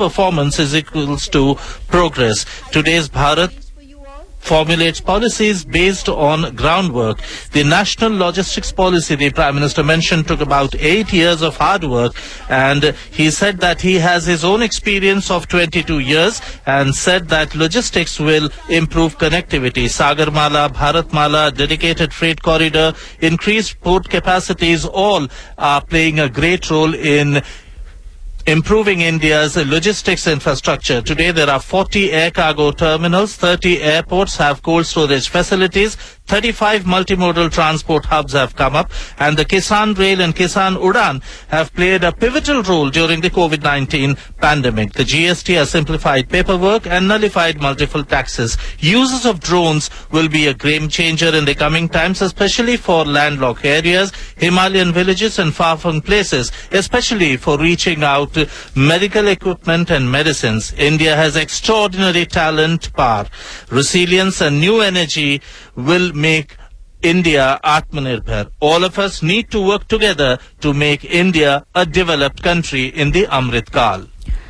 performance is equals to progress. Today's Bharat formulates policies based on groundwork. The national logistics policy the Prime Minister mentioned took about eight years of hard work and he said that he has his own experience of 22 years and said that logistics will improve connectivity. Sagarmala, Bharatmala, dedicated freight corridor, increased port capacities all are playing a great role in improving India's logistics infrastructure. Today there are 40 air cargo terminals, 30 airports have cold storage facilities, 35 multimodal transport hubs have come up and the Kisan Rail and Kisan Udan have played a pivotal role during the COVID-19 pandemic. The GST has simplified paperwork and nullified multiple taxes. Uses of drones will be a game changer in the coming times, especially for landlocked areas, Himalayan villages and far-flung places, especially for reaching out to medical equipment and medicines. India has extraordinary talent, power, resilience and new energy will make India Atmanirbhar. All of us need to work together to make India a developed country in the Amrit Kal.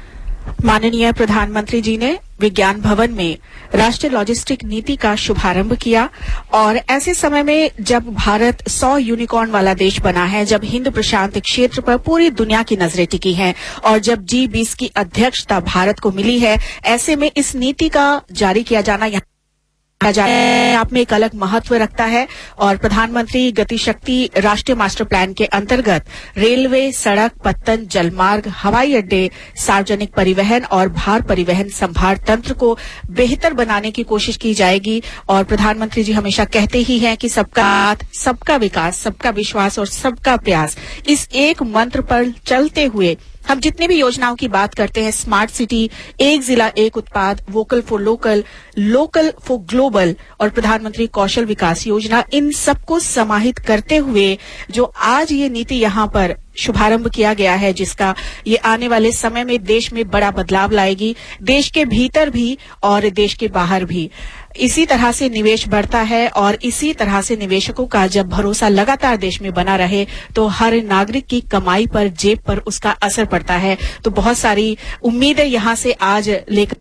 माननीय प्रधानमंत्री जी ने विज्ञान भवन में राष्ट्रीय logistic नीति का शुभारंभ किया और ऐसे समय में जब भारत 100 यूनिकॉर्न वाला देश बना है जब हिंद प्रशांत क्षेत्र पर पूरी दुनिया की नजरें टिकी हैं और जब जी बीस की अध्यक्षता भारत को मिली है ऐसे में इस नीति का जारी किया जाना यहाँ आप में एक अलग महत्व रखता है और प्रधानमंत्री गति शक्ति राष्ट्रीय मास्टर प्लान के अंतर्गत रेलवे सड़क पत्तन जलमार्ग हवाई अड्डे सार्वजनिक परिवहन और भार परिवहन संभार तंत्र को बेहतर बनाने की कोशिश की जाएगी और प्रधानमंत्री जी हमेशा कहते ही हैं कि सबका साथ सबका विकास सबका विश्वास और सबका प्रयास इस एक मंत्र पर चलते हुए हम जितनी भी योजनाओं की बात करते हैं स्मार्ट सिटी एक जिला एक उत्पाद vocal for local local for global और प्रधानमंत्री कौशल विकास योजना इन सबको समाहित करते हुए जो आज ये नीति यहाँ पर शुभारंभ किया गया है जिसका ये आने वाले समय में देश में बड़ा बदलाव लाएगी देश के भीतर भी और देश के बाहर भी इसी तरह से निवेश बढ़ता है और इसी तरह से निवेशकों का जब भरोसा लगातार देश में बना रहे तो हर नागरिक की कमाई पर जेब पर उसका असर पड़ता है तो बहुत सारी उम्मीदें यहाँ से आज लेकर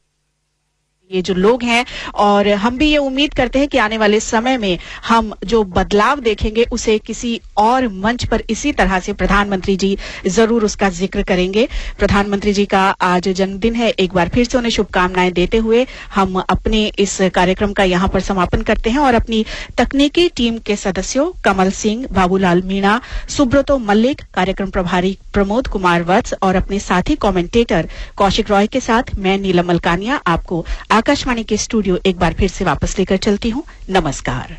ये जो लोग हैं और हम भी ये उम्मीद करते हैं कि आने वाले समय में हम जो बदलाव देखेंगे उसे किसी और मंच पर इसी तरह से प्रधानमंत्री जी जरूर उसका जिक्र करेंगे प्रधानमंत्री जी का आज जन्मदिन है एक बार फिर से उन्हें शुभकामनाएं देते हुए हम अपने इस कार्यक्रम का यहाँ पर समापन करते हैं और अपनी तकनीकी टीम के सदस्यों कमल सिंह बाबूलाल मीणा सुब्रतो मल्लिक कार्यक्रम प्रभारी प्रमोद कुमार वत्स और अपने साथी कमेंटेटर कौशिक रॉय के साथ मैं नीलम मलकानिया आपको आकाशवाणी के स्टूडियो एक बार फिर से वापस लेकर चलती हूँ नमस्कार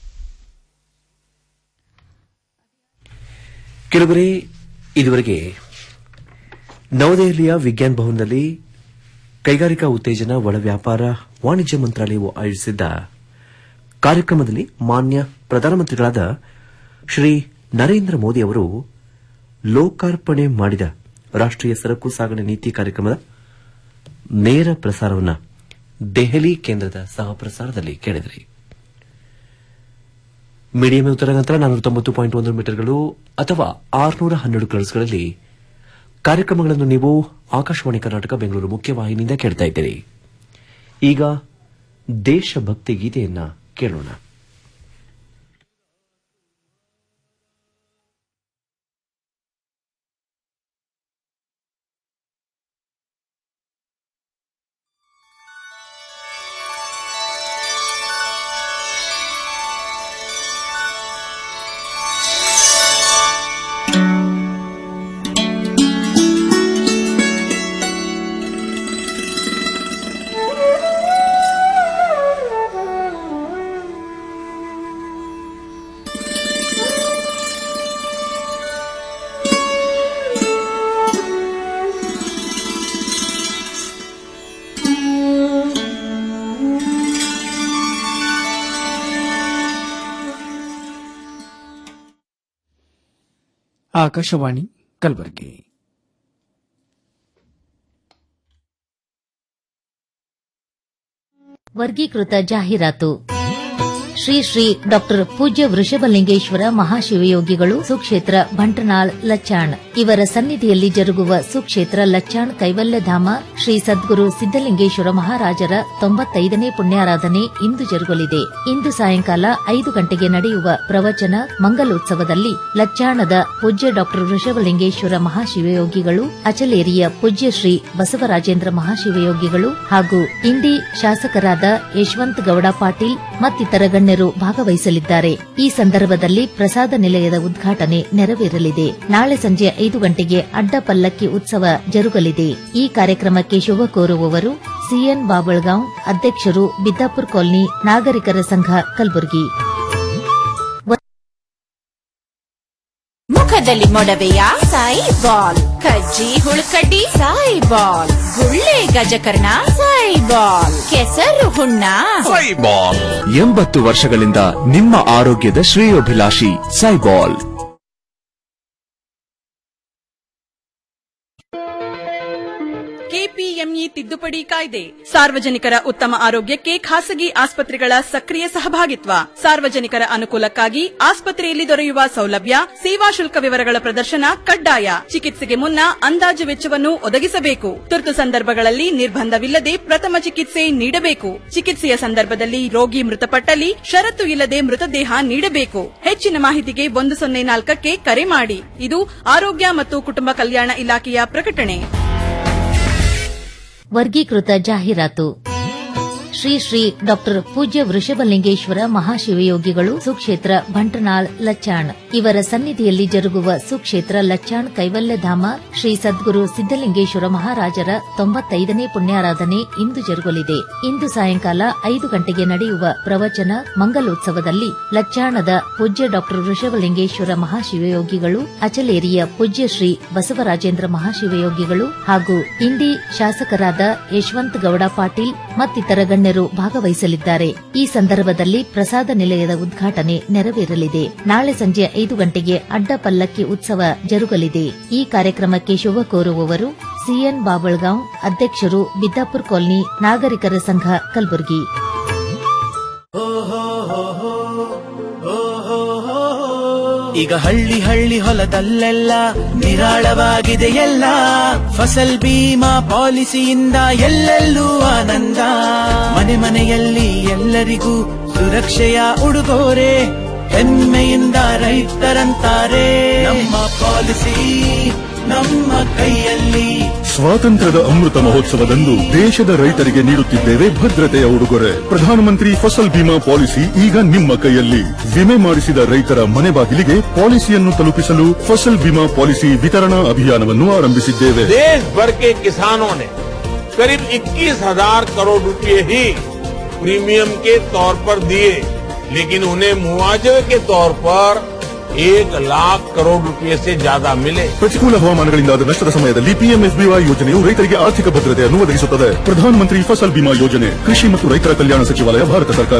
ಕೆಲವರೇ ಇದುವರೆಗೆ ನವದೆಹಲಿಯ ವಿಜ್ಞಾನ ಭವನದಲ್ಲಿ ಕೈಗಾರಿಕಾ ಉತ್ತೇಜನ ಒಳ ವ್ಯಾಪಾರ ವಾಣಿಜ್ಯ ಮಂತ್ರಾಲಯವು ಆಯೋಜಿಸಿದ್ದ ಕಾರ್ಯಕ್ರಮದಲ್ಲಿ ಮಾನ್ಯ ಪ್ರಧಾನಮಂತ್ರಿಗಳಾದ ಶ್ರೀ ನರೇಂದ್ರ ಮೋದಿ ಅವರು ಲೋಕಾರ್ಪಣೆ ಮಾಡಿದ ರಾಷ್ಟೀಯ ಸರಕು ಸಾಗಣೆ ನೀತಿ ಕಾರ್ಯಕ್ರಮದ ನೇರ ಪ್ರಸಾರವನ್ನು ದೆಹಲಿ ಕೇಂದ್ರದ ಸಹ ಪ್ರಸಾರದಲ್ಲಿ ಕೇಳಿದ್ರಿ ಮೀಡಿಯಂ ಉತ್ತರ ನಂತರ ನಾನೂರ ತೊಂಬತ್ತು ಪಾಯಿಂಟ್ ಒಂದು ಮೀಟರ್ಗಳು ಅಥವಾ ಆರುನೂರ ಹನ್ನೆರಡು ಕರ್ಸ್ಗಳಲ್ಲಿ ಕಾರ್ಯಕ್ರಮಗಳನ್ನು ನೀವು ಆಕಾಶವಾಣಿ ಕರ್ನಾಟಕ ಬೆಂಗಳೂರು ಮುಖ್ಯವಾಹಿನಿಯಿಂದ ಕೇಳ್ತಾ ಇದ್ದೀರಿ ಈಗ ದೇಶಭಕ್ತಿ ಗೀತೆಯನ್ನ ಕೇಳೋಣ ಆಕಾಶವಾಣಿ ಕಲಬುರಗಿ ವರ್ಗೀಕೃತ ಜಾಹೀರಾತು ಶ್ರೀ ಶ್ರೀ ಡಾಕ್ಟರ್ ಪೂಜ್ಯ ವೃಷಭಲಿಂಗೇಶ್ವರ ಮಹಾಶಿವಯೋಗಿಗಳು ಸುಕ್ಷೇತ್ರ ಬಂಟನಾಳ್ ಲಚ್ಚಾಣ್ ಇವರ ಸನ್ನಿಧಿಯಲ್ಲಿ ಜರುಗುವ ಸುಕ್ಷೇತ್ರ ಲಚ್ಚಾಣ್ ಕೈವಲ್ಯಧಾಮ ಶ್ರೀ ಸದ್ಗುರು ಸಿದ್ದಲಿಂಗೇಶ್ವರ ಮಹಾರಾಜರ ತೊಂಬತ್ತೈದನೇ ಪುಣ್ಯಾರಾಧನೆ ಇಂದು ಜರುಗಲಿದೆ ಇಂದು ಸಾಯಂಕಾಲ ಐದು ಗಂಟೆಗೆ ನಡೆಯುವ ಪ್ರವಚನ ಮಂಗಲೋತ್ಸವದಲ್ಲಿ ಲಚ್ಚಾಣದ ಪೂಜ್ಯ ಡಾಕ್ಟರ್ ವೃಷಭಲಿಂಗೇಶ್ವರ ಮಹಾಶಿವಯೋಗಿಗಳು ಅಚಲೇರಿಯ ಪೂಜ್ಯ ಶ್ರೀ ಬಸವರಾಜೇಂದ್ರ ಮಹಾಶಿವಯೋಗಿಗಳು ಹಾಗೂ ಇಂಡಿ ಶಾಸಕರಾದ ಯಶವಂತ್ ಗೌಡ ಪಾಟೀಲ್ ಮತ್ತಿತರ ಗಣ್ಯರು ಭಾಗವಹಿಸಲಿದ್ದಾರೆ ಈ ಸಂದರ್ಭದಲ್ಲಿ ಪ್ರಸಾದ ನಿಲಯದ ಉದ್ಘಾಟನೆ ನೆರವೇರಲಿದೆ ನಾಳೆ ಸಂಜೆ ಐದು ಗಂಟೆಗೆ ಅಡ್ಡ ಪಲ್ಲಕ್ಕಿ ಉತ್ಸವ ಜರುಗಲಿದೆ ಈ ಕಾರ್ಯಕ್ರಮಕ್ಕೆ ಶುಭ ಕೋರುವವರು ಸಿಎನ್ ಬಾಬಳ್ಗಾಂವ್ ಅಧ್ಯಕ್ಷರು ಬಿದ್ದಾಪುರ್ ಕಾಲನಿ ನಾಗರಿಕರ ಸಂಘ ಕಲಬುರಗಿ ಮುಖದಲ್ಲಿ ಮೊಡವೆಯ ಸಾಯಿ ಬಾಲ್ ಕಜ್ಜಿ ಹುಳುಕಡ್ಡಿ ಸಾಯಿ ಬಾಲ್ ಗುಳ್ಳೆ ಗಜಕರ್ಣ ಸಾಯಿ ಬಾಲ್ ಕೆಸರು ಹುಣ್ಣ ಎಂಬತ್ತು ವರ್ಷಗಳಿಂದ ನಿಮ್ಮ ಆರೋಗ್ಯದ ಶ್ರೇಯೋಭಿಲಾಷಿ ಸೈಬಾಲ್ ಕೆಪಿಎಂಇ ತಿದ್ದುಪಡಿ ಕಾಯ್ದೆ ಸಾರ್ವಜನಿಕರ ಉತ್ತಮ ಆರೋಗ್ಯಕ್ಕೆ ಖಾಸಗಿ ಆಸ್ಪತ್ರೆಗಳ ಸಕ್ರಿಯ ಸಹಭಾಗಿತ್ವ ಸಾರ್ವಜನಿಕರ ಅನುಕೂಲಕ್ಕಾಗಿ ಆಸ್ಪತ್ರೆಯಲ್ಲಿ ದೊರೆಯುವ ಸೌಲಭ್ಯ ಸೇವಾ ಶುಲ್ಕ ವಿವರಗಳ ಪ್ರದರ್ಶನ ಕಡ್ಡಾಯ ಚಿಕಿತ್ಸೆಗೆ ಮುನ್ನ ಅಂದಾಜು ವೆಚ್ಚವನ್ನು ಒದಗಿಸಬೇಕು ತುರ್ತು ಸಂದರ್ಭಗಳಲ್ಲಿ ನಿರ್ಬಂಧವಿಲ್ಲದೆ ಪ್ರಥಮ ಚಿಕಿತ್ಸೆ ನೀಡಬೇಕು ಚಿಕಿತ್ಸೆಯ ಸಂದರ್ಭದಲ್ಲಿ ರೋಗಿ ಮೃತಪಟ್ಟಲ್ಲಿ ಷರತ್ತು ಇಲ್ಲದೆ ಮೃತದೇಹ ನೀಡಬೇಕು ಹೆಚ್ಚಿನ ಮಾಹಿತಿಗೆ ಒಂದು ಸೊನ್ನೆ ನಾಲ್ಕಕ್ಕೆ ಕರೆ ಮಾಡಿ ಇದು ಆರೋಗ್ಯ ಮತ್ತು ಕುಟುಂಬ ಕಲ್ಯಾಣ ಇಲಾಖೆಯ ಪ್ರಕಟಣೆ ವರ್ಗೀಕೃತ ಜಾಹೀರಾತು ಶ್ರೀ ಶ್ರೀ ಡಾಕ್ಟರ್ ಪೂಜ್ಯ ವೃಷಭಲಿಂಗೇಶ್ವರ ಮಹಾಶಿವಯೋಗಿಗಳು ಸುಕ್ಷೇತ್ರ ಬಂಟನಾಳ್ ಲಚ್ಚಾಣ್ ಇವರ ಸನ್ನಿಧಿಯಲ್ಲಿ ಜರುಗುವ ಸುಕ್ಷೇತ್ರ ಲಚ್ಚಾಣ್ ಕೈವಲ್ಯಧಾಮ ಶ್ರೀ ಸದ್ಗುರು ಸಿದ್ದಲಿಂಗೇಶ್ವರ ಮಹಾರಾಜರ ತೊಂಬತ್ತೈದನೇ ಪುಣ್ಯಾರಾಧನೆ ಇಂದು ಜರುಗಲಿದೆ ಇಂದು ಸಾಯಂಕಾಲ ಐದು ಗಂಟೆಗೆ ನಡೆಯುವ ಪ್ರವಚನ ಮಂಗಲೋತ್ಸವದಲ್ಲಿ ಲಚ್ಚಾಣದ ಪೂಜ್ಯ ಡಾಕ್ಟರ್ ವೃಷಭಲಿಂಗೇಶ್ವರ ಮಹಾಶಿವಯೋಗಿಗಳು ಅಚಲೇರಿಯ ಪೂಜ್ಯ ಶ್ರೀ ಬಸವರಾಜೇಂದ್ರ ಮಹಾಶಿವಯೋಗಿಗಳು ಹಾಗೂ ಇಂಡಿ ಶಾಸಕರಾದ ಯಶವಂತ್ ಗೌಡ ಪಾಟೀಲ್ ಮತ್ತಿತರ ಗಣ್ಯರು ಭಾಗವಹಿಸಲಿದ್ದಾರೆ ಈ ಸಂದರ್ಭದಲ್ಲಿ ಪ್ರಸಾದ ನಿಲಯದ ಉದ್ಘಾಟನೆ ನೆರವೇರಲಿದೆ ನಾಳೆ ಸಂಜೆ ಐದು ಗಂಟೆಗೆ ಅಡ್ಡ ಪಲ್ಲಕ್ಕಿ ಉತ್ಸವ ಜರುಗಲಿದೆ ಈ ಕಾರ್ಯಕ್ರಮಕ್ಕೆ ಶುಭ ಕೋರುವವರು ಸಿಎನ್ ಬಾಬಳ್ಗಾಂವ್ ಅಧ್ಯಕ್ಷರು ಬಿದ್ದಾಪುರ್ ಕಾಲನಿ ನಾಗರಿಕರ ಸಂಘ ಕಲಬುರಗಿ ಈಗ ಹಳ್ಳಿ ಹಳ್ಳಿ ಹೊಲದಲ್ಲೆಲ್ಲ ನಿರಾಳವಾಗಿದೆ ಎಲ್ಲ ಫಸಲ್ ಬೀಮಾ ಪಾಲಿಸಿಯಿಂದ ಎಲ್ಲೆಲ್ಲೂ ಆನಂದ ಮನೆ ಮನೆಯಲ್ಲಿ ಎಲ್ಲರಿಗೂ ಸುರಕ್ಷೆಯ ಉಡುಗೊರೆ ಹೆಮ್ಮೆಯಿಂದ ರೈತರಂತಾರೆ ನಮ್ಮ ಪಾಲಿಸಿ ನಮ್ಮ ಕೈಯಲ್ಲಿ ಸ್ವಾತಂತ್ರ್ಯದ ಅಮೃತ ಮಹೋತ್ಸವದಂದು ದೇಶದ ರೈತರಿಗೆ ನೀಡುತ್ತಿದ್ದೇವೆ ಭದ್ರತೆಯ ಉಡುಗೊರೆ ಪ್ರಧಾನಮಂತ್ರಿ ಫಸಲ್ ಬಿಮಾ ಪಾಲಿಸಿ ಈಗ ನಿಮ್ಮ ಕೈಯಲ್ಲಿ ವಿಮೆ ಮಾಡಿಸಿದ ರೈತರ ಮನೆ ಬಾಗಿಲಿಗೆ ಪಾಲಿಸಿಯನ್ನು ತಲುಪಿಸಲು ಫಸಲ್ ಬಿಮಾ ಪಾಲಿಸಿ ವಿತರಣಾ ಅಭಿಯಾನವನ್ನು ಆರಂಭಿಸಿದ್ದೇವೆ देश भर के किसानों ने करीब 21,000 करोड़ रुपए ही प्रीमियम के तौर पर दिए लेकिन उन्हें मुआवजे के तौर पर एक लाख करोड़ रुपए से ज्यादा मिले ಪ್ರತಿಕೂಲ ಹವಾಮಾನಗಳಿಂದಾದ ನಷ್ಟದ ಸಮಯದಲ್ಲಿ ಪಿಎಂಎಸ್ಬಿವೈ ಯೋಜನೆಯು ರೈತರಿಗೆ ಆರ್ಥಿಕ ಭದ್ರತೆಯನ್ನು ಒದಗಿಸುತ್ತದೆ ಪ್ರಧಾನಮಂತ್ರಿ ಫಸಲ್ ಬಿಮಾ ಯೋಜನೆ ಕೃಷಿ ಮತ್ತು ರೈತರ ಕಲ್ಯಾಣ ಸಚಿವಾಲಯ ಭಾರತ ಸರ್ಕಾರ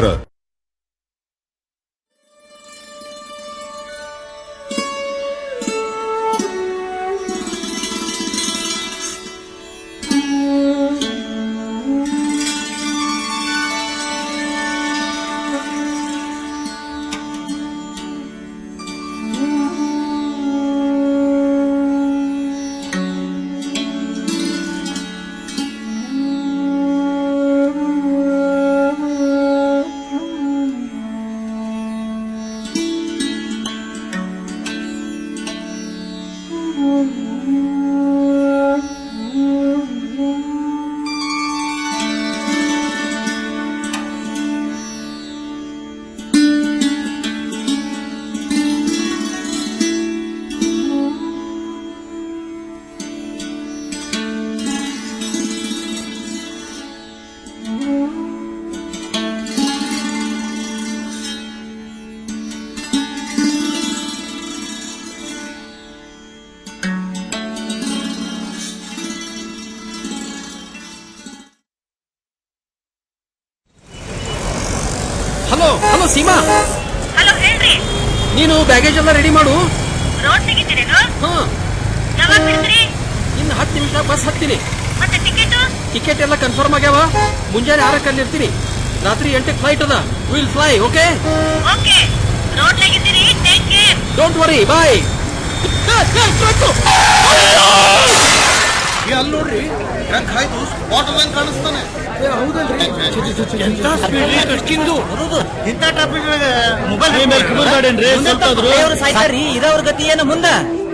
ಹಲೋ ಹಲೋ ಸೀಮಾ ಹಲೋ ಹೇಳ್ರಿ ನೀನು ಬ್ಯಾಗೇಜ್ ಎಲ್ಲ ರೆಡಿ ಮಾಡು ರೋಡ್ ತೆಗಿತೀರೇನು ಹಾ ಯಾವಾಗ ಬಿಡ್ತೀರಿ ಇನ್ನು ಹತ್ತು ನಿಮಿಷ ಬಸ್ ಹತ್ತೀನಿ ಮತ್ತೆ ಟಿಕೆಟ್ ಟಿಕೆಟ್ ಎಲ್ಲ ಕನ್ಫರ್ಮ್ ಆಗ್ಯಾವ ಮುಂಜಾನೆ ಆರಕ್ಕೆ ಅಲ್ಲಿರ್ತೀನಿ ರಾತ್ರಿ ಎಂಟಕ್ಕೆ ಫ್ಲೈಟ್ ಅದ will fly okay okay road ನಾಗಿದ್ದೀರಿ take care don't worry bye ಅಲ್ಲಿ ನೋಡ್ರಿ ಟ್ರಕ್ ಆಯ್ತು ಸ್ಪಾಟ್ ಅಲ್ಲಿ ಕಾಣಿಸ್ತಾನೆ ಇಂಥ ಟ್ರಾಫಿಕ್ ಮೊಬೈಲ್ ಇದವ್ರ ಗತಿ ಏನು ಮುಂದ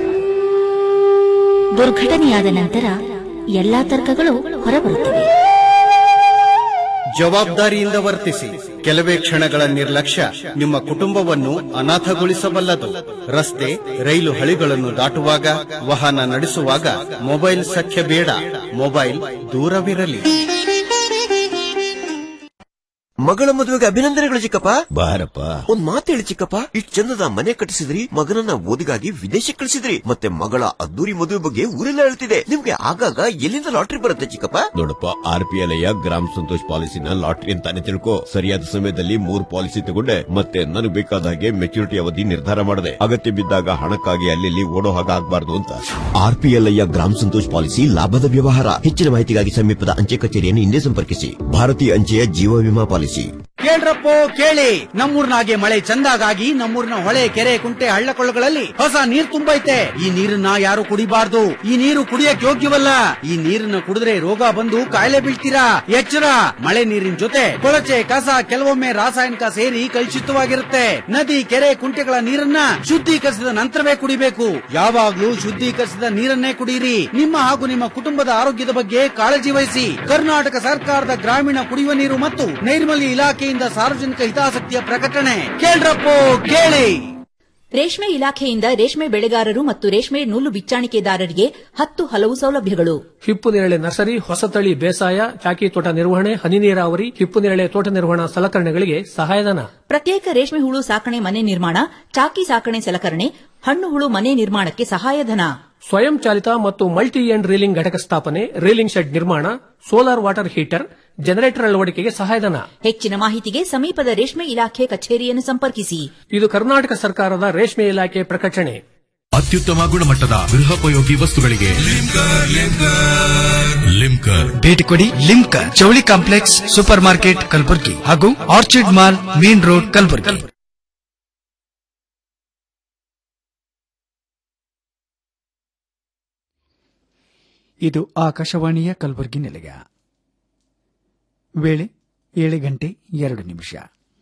ದುರ್ಘಟನೆಯಾದ ನಂತರ ಎಲ್ಲಾ ತರ್ಕಗಳು ಹೊರಬರುತ್ತವೆ ಜವಾಬ್ದಾರಿಯಿಂದ ವರ್ತಿಸಿ ಕೆಲವೇ ಕ್ಷಣಗಳ ನಿರ್ಲಕ್ಷ್ಯ ನಿಮ್ಮ ಕುಟುಂಬವನ್ನು ಅನಾಥಗೊಳಿಸಬಲ್ಲದು ರಸ್ತೆ ರೈಲು ಹಳಿಗಳನ್ನು ದಾಟುವಾಗ ವಾಹನ ನಡೆಸುವಾಗ ಮೊಬೈಲ್ ಸಖ್ಯ ಬೇಡ ಮೊಬೈಲ್ ದೂರವಿರಲಿ ಮಗಳ ಮದುವೆಗೆ ಅಭಿನಂದನೆಗಳು ಚಿಕ್ಕಪ್ಪ ಬಾರಪ್ಪ ಒಂದ್ ಮಾತು ಹೇಳಿ ಚಿಕ್ಕಪ್ಪ ಇಷ್ಟ್ ಚಂದದ ಮನೆ ಕಟ್ಟಿಸಿದ್ರಿ ಮಗನನ್ನ ಓದಿಗಾಗಿ ವಿದೇಶಕ್ಕೆ ಕಳಿಸಿದ್ರಿ ಮತ್ತೆ ಮಗಳ ಅದ್ದೂರಿ ಮದುವೆ ಬಗ್ಗೆ ಊರೆಲ್ಲ ಹೇಳ್ತಿದೆ ನಿಮ್ಗೆ ಆಗಾಗ ಎಲ್ಲಿಂದ ಲಾಟ್ರಿ ಬರುತ್ತೆ ಚಿಕ್ಕಪ್ಪ ನೋಡಪ್ಪ ಆರ್ ಪಿ ಎಲ್ ಗ್ರಾಮ ಸಂತೋಷ್ ಪಾಲಿಸಿನ ಲಾಟ್ರಿ ಅಂತಾನೆ ತಿಳ್ಕೊ ಸರಿಯಾದ ಸಮಯದಲ್ಲಿ ಮೂರ್ ಪಾಲಿಸಿ ತಗೊಂಡೆ ಮತ್ತೆ ನನಗೆ ಬೇಕಾದ ಹಾಗೆ ಮೆಚುರಿಟಿ ಅವಧಿ ನಿರ್ಧಾರ ಮಾಡಿದೆ ಅಗತ್ಯ ಬಿದ್ದಾಗ ಹಣಕ್ಕಾಗಿ ಅಲ್ಲಿ ಓಡೋ ಹಾಗೆ ಆಗ್ಬಾರ್ದು ಅಂತ ಆರ್ ಪಿ ಎಲ್ ಗ್ರಾಮ ಸಂತೋಷ್ ಪಾಲಿಸಿ ಲಾಭದ ವ್ಯವಹಾರ ಹೆಚ್ಚಿನ ಮಾಹಿತಿಗಾಗಿ ಸಮೀಪದ ಅಂಚೆ ಕಚೇರಿಯನ್ನು ಹಿಂದೆ ಸಂಪರ್ಕಿಸಿ ಭಾರತೀಯ ಅಂಚೆಯ ಜೀವ ವಿಮಾ ಪಾಲಿಸಿ ಕೇಳ್ರಪ್ಪೋ ಕೇಳಿ ನಮ್ಮೂರ್ನಾಗೆ ಮಳೆ ಚಂದಾಗಾಗಿ ನಮ್ಮೂರಿನ ಹೊಳೆ ಕೆರೆ ಕುಂಟೆ ಹಳ್ಳಕೊಳ್ಳಗಳಲ್ಲಿ ಹೊಸ ನೀರ್ ತುಂಬೈತೆ ಈ ನೀರನ್ನ ಯಾರು ಕುಡಿಬಾರ್ದು ಈ ನೀರು ಕುಡಿಯಕ್ ಯೋಗ್ಯವಲ್ಲ ಈ ನೀರನ್ನ ಕುಡಿದ್ರೆ ರೋಗ ಬಂದು ಕಾಯಿಲೆ ಬೀಳ್ತೀರಾ ಎಚ್ಚರ ಮಳೆ ನೀರಿನ ಜೊತೆ ಕೊಳಚೆ ಕಸ ಕೆಲವೊಮ್ಮೆ ರಾಸಾಯನಿಕ ಸೇರಿ ಕಲುಷಿತವಾಗಿರುತ್ತೆ ನದಿ ಕೆರೆ ಕುಂಟೆಗಳ ನೀರನ್ನ ಶುದ್ಧೀಕರಿಸಿದ ನಂತರವೇ ಕುಡಿಬೇಕು ಯಾವಾಗ್ಲೂ ಶುದ್ಧೀಕರಿಸಿದ ನೀರನ್ನೇ ಕುಡಿಯಿರಿ ನಿಮ್ಮ ಹಾಗೂ ನಿಮ್ಮ ಕುಟುಂಬದ ಆರೋಗ್ಯದ ಬಗ್ಗೆ ಕಾಳಜಿ ವಹಿಸಿ ಕರ್ನಾಟಕ ಸರ್ಕಾರದ ಗ್ರಾಮೀಣ ಕುಡಿಯುವ ನೀರು ಮತ್ತು ನೈರ್ಮಲ್ಯ ಇಲಾಖೆಯಿಂದ ಸಾರ್ವಜನಿಕ ಹಿತಾಸಕ್ತಿಯ ಪ್ರಕಟಣೆ ಕೇಳ್ರಪ್ಪೋ ಕೇಳಿ ರೇಷ್ಮೆ ಇಲಾಖೆಯಿಂದ ರೇಷ್ಮೆ ಬೆಳೆಗಾರರು ಮತ್ತು ರೇಷ್ಮೆ ನೂಲು ಬಿಚ್ಚಾಣಿಕೆದಾರರಿಗೆ ಹತ್ತು ಹಲವು ಸೌಲಭ್ಯಗಳು ಹಿಪ್ಪು ನೇರಳೆ ನರ್ಸರಿ ಹೊಸತಳಿ ಬೇಸಾಯ ಚಾಕಿ ತೋಟ ನಿರ್ವಹಣೆ ಹನಿ ನೀರಾವರಿ ಹಿಪ್ಪು ನೇರಳೆ ತೋಟ ನಿರ್ವಹಣಾ ಸಲಕರಣೆಗಳಿಗೆ ಸಹಾಯಧನ ಪ್ರತ್ಯೇಕ ರೇಷ್ಮೆ ಹುಳು ಸಾಕಣೆ ಮನೆ ನಿರ್ಮಾಣ ಚಾಕಿ ಸಾಕಣೆ ಸಲಕರಣೆ ಹಣ್ಣು ಹುಳು ಮನೆ ನಿರ್ಮಾಣಕ್ಕೆ ಸಹಾಯಧನ ಸ್ವಯಂ ಚಾಲಿತ ಮತ್ತು ಮಲ್ಟಿ ಎಂಡ್ ರೀಲಿಂಗ್ ಘಟಕ ಸ್ಥಾಪನೆ ರೀಲಿಂಗ್ ಶೆಡ್ ನಿರ್ಮಾಣ ಸೋಲಾರ್ ವಾಟರ್ ಹೀಟರ್ ಜನರೇಟರ್ ಅಳವಡಿಕೆಗೆ ಸಹಾಯಧನ ಹೆಚ್ಚಿನ ಮಾಹಿತಿಗೆ ಸಮೀಪದ ರೇಷ್ಮೆ ಇಲಾಖೆ ಕಚೇರಿಯನ್ನು ಸಂಪರ್ಕಿಸಿ ಇದು ಕರ್ನಾಟಕ ಸರ್ಕಾರದ ರೇಷ್ಮೆ ಇಲಾಖೆ ಪ್ರಕಟಣೆ ಅತ್ಯುತ್ತಮ ಗುಣಮಟ್ಟದ ಗೃಹೋಪಯೋಗಿ ವಸ್ತುಗಳಿಗೆ ಲಿಮ್ಕರ್ ಭೇಟಿ ಕೊಡಿ ಲಿಮ್ಕರ್ ಜವಳಿ ಕಾಂಪ್ಲೆಕ್ಸ್ ಸೂಪರ್ ಮಾರ್ಕೆಟ್ ಕಲಬುರಗಿ ಹಾಗೂ orchid mall main road Kalaburagi ಇದು ಆಕಾಶವಾಣಿಯ ಕಲಬುರಗಿ ನಿಲಯ ವೇಳೆ ಏಳು ಗಂಟೆ ಎರಡು ನಿಮಿಷ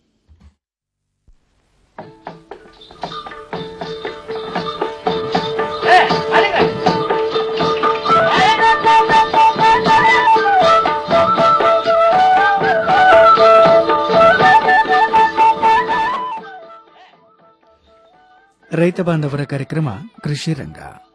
ರೈತ ಬಾಂಧವರ ಕಾರ್ಯಕ್ರಮ ಕೃಷಿ ರಂಗ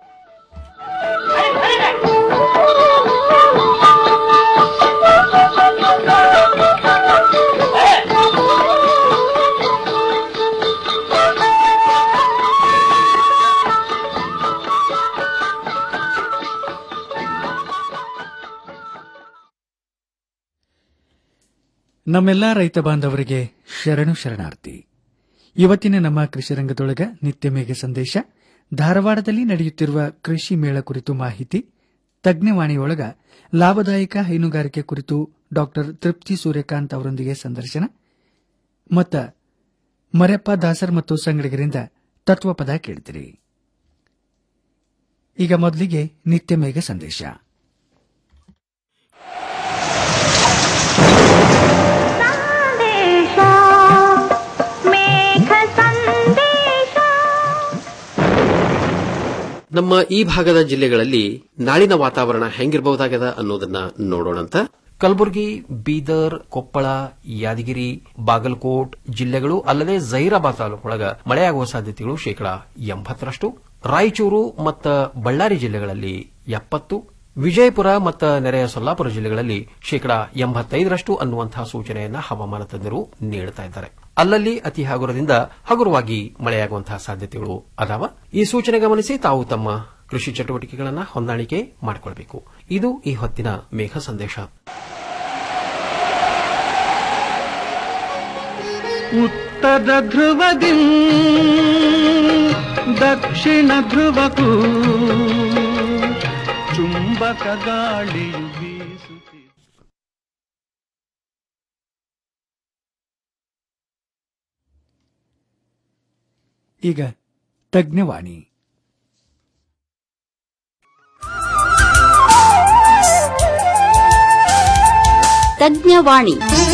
ನಮ್ಮೆಲ್ಲ ರೈತ ಬಾಂಧವರಿಗೆ ಶರಣು ಶರಣಾರ್ಥಿ ಇವತ್ತಿನ ನಮ್ಮ ಕೃಷಿ ರಂಗದೊಳಗ ನಿತ್ಯ ಮೇಘ ಸಂದೇಶ ಧಾರವಾಡದಲ್ಲಿ ನಡೆಯುತ್ತಿರುವ ಕೃಷಿ ಮೇಳ ಕುರಿತು ಮಾಹಿತಿ ತಜ್ಞವಾಣಿಯೊಳಗ ಲಾಭದಾಯಕ ಹೈನುಗಾರಿಕೆ ಕುರಿತು ಡಾಕ್ಟರ್ ತೃಪ್ತಿ ಸೂರ್ಯಕಾಂತ್ ಅವರೊಂದಿಗೆ ಸಂದರ್ಶನ ಮತ್ತ ಮರೆಪ್ಪ ದಾಸರ್ ಮತ್ತು ಸಂಗಡಿಗರಿಂದ ತತ್ವಪದ ಕೇಳ್ತಿರಿ ಈಗ ಮೊದಲಿಗೆ ನಿತ್ಯ ಮೇಘ ಸಂದೇಶ ನಮ್ಮ ಈ ಭಾಗದ ಜಿಲ್ಲೆಗಳಲ್ಲಿ ನಾಳಿನ ವಾತಾವರಣ ಹೆಂಗಿರಬಹುದಾಗದ ಅನ್ನೋದನ್ನ ನೋಡೋಣಂತ ಕಲಬುರಗಿ ಬೀದರ್ ಕೊಪ್ಪಳ ಯಾದಗಿರಿ ಬಾಗಲಕೋಟ್ ಜಿಲ್ಲೆಗಳು ಅಲ್ಲದೆ ಜೈರಾಬಾದ್ ತಾಲೂಕೊಳಗ ಮಳೆಯಾಗುವ ಸಾಧ್ಯತೆಗಳು ಶೇಕಡಾ ಎಂಬತ್ತರಷ್ಟು ರಾಯಚೂರು ಮತ್ತು ಬಳ್ಳಾರಿ ಜಿಲ್ಲೆಗಳಲ್ಲಿ ಎಪ್ಪತ್ತು ವಿಜಯಪುರ ಮತ್ತು ನೆರೆಯ ಸೊಲ್ಲಾಪುರ ಜಿಲ್ಲೆಗಳಲ್ಲಿ ಶೇಕಡಾ ಎಂಬತ್ತೈದರಷ್ಟು ಅನ್ನುವಂತಹ ಸೂಚನೆಯನ್ನ ಹವಾಮಾನ ತಜ್ಞರು ನೀಡುತ್ತಾ ಇದ್ದಾರೆ ಅಲ್ಲಲ್ಲಿ ಅತಿ ಹಗುರದಿಂದ ಹಗುರವಾಗಿ ಮಳೆಯಾಗುವಂತಹ ಸಾಧ್ಯತೆಗಳು ಅದಾವ ಈ ಸೂಚನೆ ಗಮನಿಸಿ ತಾವು ತಮ್ಮ ಕೃಷಿ ಚಟುವಟಿಕೆಗಳನ್ನು ಹೊಂದಾಣಿಕೆ ಮಾಡಿಕೊಳ್ಳಬೇಕು ಇದು ಈ ಹೊತ್ತಿನ ಮೇಘ ಸಂದೇಶ ಉತ್ತರ ಧ್ರುವದಿ ದಕ್ಷಿಣ ಧ್ರುವಕ್ಕೂ ಚುಂಬಕ ಗಾಳಿಯು ಬೀಸುತ್ತಿದೆ ಈಗ ತಜ್ಞವಾಣಿ ತಜ್ಞವಾಣಿ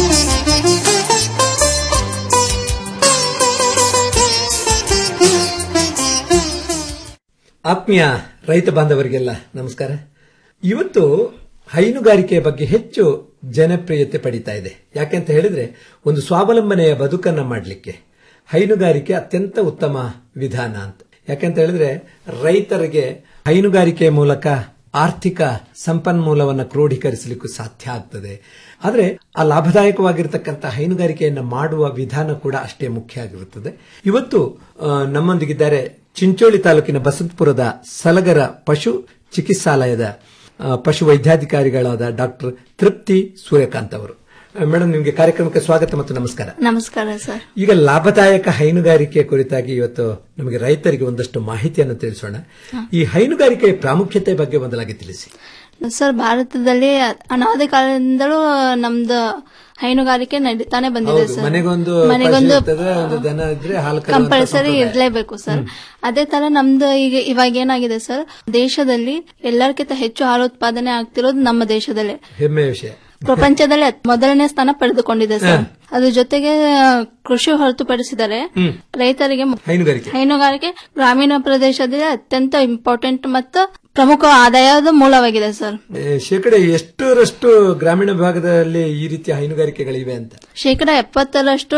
ಆತ್ಮೀಯ ರೈತ ಬಾಂಧವರಿಗೆಲ್ಲ ನಮಸ್ಕಾರ ಇವತ್ತು ಹೈನುಗಾರಿಕೆಯ ಬಗ್ಗೆ ಹೆಚ್ಚು ಜನಪ್ರಿಯತೆ ಪಡಿತಾ ಇದೆ ಯಾಕೆಂತ ಹೇಳಿದ್ರೆ ಒಂದು ಸ್ವಾವಲಂಬನೆಯ ಬದುಕನ್ನ ಮಾಡಲಿಕ್ಕೆ ಹೈನುಗಾರಿಕೆ ಅತ್ಯಂತ ಉತ್ತಮ ವಿಧಾನ ಅಂತ ಯಾಕೆಂತ ಹೇಳಿದ್ರೆ ರೈತರಿಗೆ ಹೈನುಗಾರಿಕೆಯ ಮೂಲಕ ಆರ್ಥಿಕ ಸಂಪನ್ಮೂಲವನ್ನು ಕ್ರೋಢೀಕರಿಸಲಿಕ್ಕೂ ಸಾಧ್ಯ ಆಗ್ತದೆ ಆದರೆ ಆ ಲಾಭದಾಯಕವಾಗಿರ್ತಕ್ಕಂಥ ಹೈನುಗಾರಿಕೆಯನ್ನು ಮಾಡುವ ವಿಧಾನ ಕೂಡ ಅಷ್ಟೇ ಮುಖ್ಯ ಆಗಿರುತ್ತದೆ ಇವತ್ತು ಆ, ನಮ್ಮೊಂದಿಗಿದ್ದಾರೆ ಚಿಂಚೋಳಿ ತಾಲೂಕಿನ ಬಸಂತಪುರದ ಸಲಗರ ಪಶು ಚಿಕಿತ್ಸಾಲಯದ ಆ, ಪಶು ವೈದ್ಯಾಧಿಕಾರಿಗಳಾದ ಡಾಕ್ಟರ್ ತೃಪ್ತಿ ಸೂರ್ಯಕಾಂತ್ ಅವರು ಆ, ಮೇಡಮ್ ನಿಮಗೆ ಕಾರ್ಯಕ್ರಮಕ್ಕೆ ಸ್ವಾಗತ ಮತ್ತು ನಮಸ್ಕಾರ ನಮಸ್ಕಾರ ಸರ್ ಈಗ ಲಾಭದಾಯಕ ಹೈನುಗಾರಿಕೆ ಕುರಿತಾಗಿ ಇವತ್ತು ನಮಗೆ ರೈತರಿಗೆ ಒಂದಷ್ಟು ಮಾಹಿತಿಯನ್ನು ತಿಳಿಸೋಣ ಈ ಹೈನುಗಾರಿಕೆಯ ಪ್ರಾಮುಖ್ಯತೆ ಬಗ್ಗೆ ಮೊದಲಾಗಿ ತಿಳಿಸಿ ಸರ್ ಭಾರತದಲ್ಲಿ ಅನಾದಿ ಕಾಲದಿಂದಲೂ ನಮ್ದು ಹೈನುಗಾರಿಕೆ ನಡೀತಾನೆ ಬಂದಿದೆ ಹೌದು, ಸರ್ ಮನೆಗೊಂದು ಮನೆಗೊಂದು ಪಶು ಇರ್ತದೆ, ಒಂದು ದನ ಇದ್ರೆ ಹಾಲು ಕರೆಯುವಂತ ಕಂಪಲ್ಸರಿ ಸಂಪ್ರದಾಯ. ಇರ್ಲೇಬೇಕು ಸರ್ ಅದೇ ತರ ನಮ್ದು ಈಗ ಇವಾಗ ಏನಾಗಿದೆ ಸರ್ ದೇಶದಲ್ಲಿ ಎಲ್ಲರಿಗಿಂತ ಹೆಚ್ಚು ಹಾಲು ಉತ್ಪಾದನೆ ಆಗ್ತಿರೋದು ನಮ್ಮ ದೇಶದಲ್ಲೇ ಹೆಮ್ಮೆಯ ವಿಷಯ ಪ್ರಪಂಚದಲ್ಲಿ ಅತ್- ಮೊದಲನೇ ಸ್ಥಾನ ಪಡೆದುಕೊಂಡಿದೆ ಸರ್ ಅದ್ರ ಜೊತೆಗೆ ಆ, ಕೃಷಿ ಹೊರತುಪಡಿಸಿದರೆ ಹ್ಮ್. ರೈತರಿಗೆ ಹೈನುಗಾರಿಕೆ ಹೈನುಗಾರಿಕೆ ಗ್ರಾಮೀಣ ಪ್ರದೇಶದಲ್ಲಿ ಅತ್ಯಂತ ಇಂಪಾರ್ಟೆಂಟ್ ಮತ್ತು ಪ್ರಮುಖ ಆದಾಯದ ಮೂಲವಾಗಿದೆ ಸರ್ ಏ, ಶೇಕಡ ಎಷ್ಟರಷ್ಟು ಗ್ರಾಮೀಣ ಭಾಗದಲ್ಲಿ ಈ ರೀತಿಯ ಹೈನುಗಾರಿಕೆಗಳಿವೆ ಅಂತ ಶೇಕಡ ಎಪ್ಪತ್ತರಷ್ಟು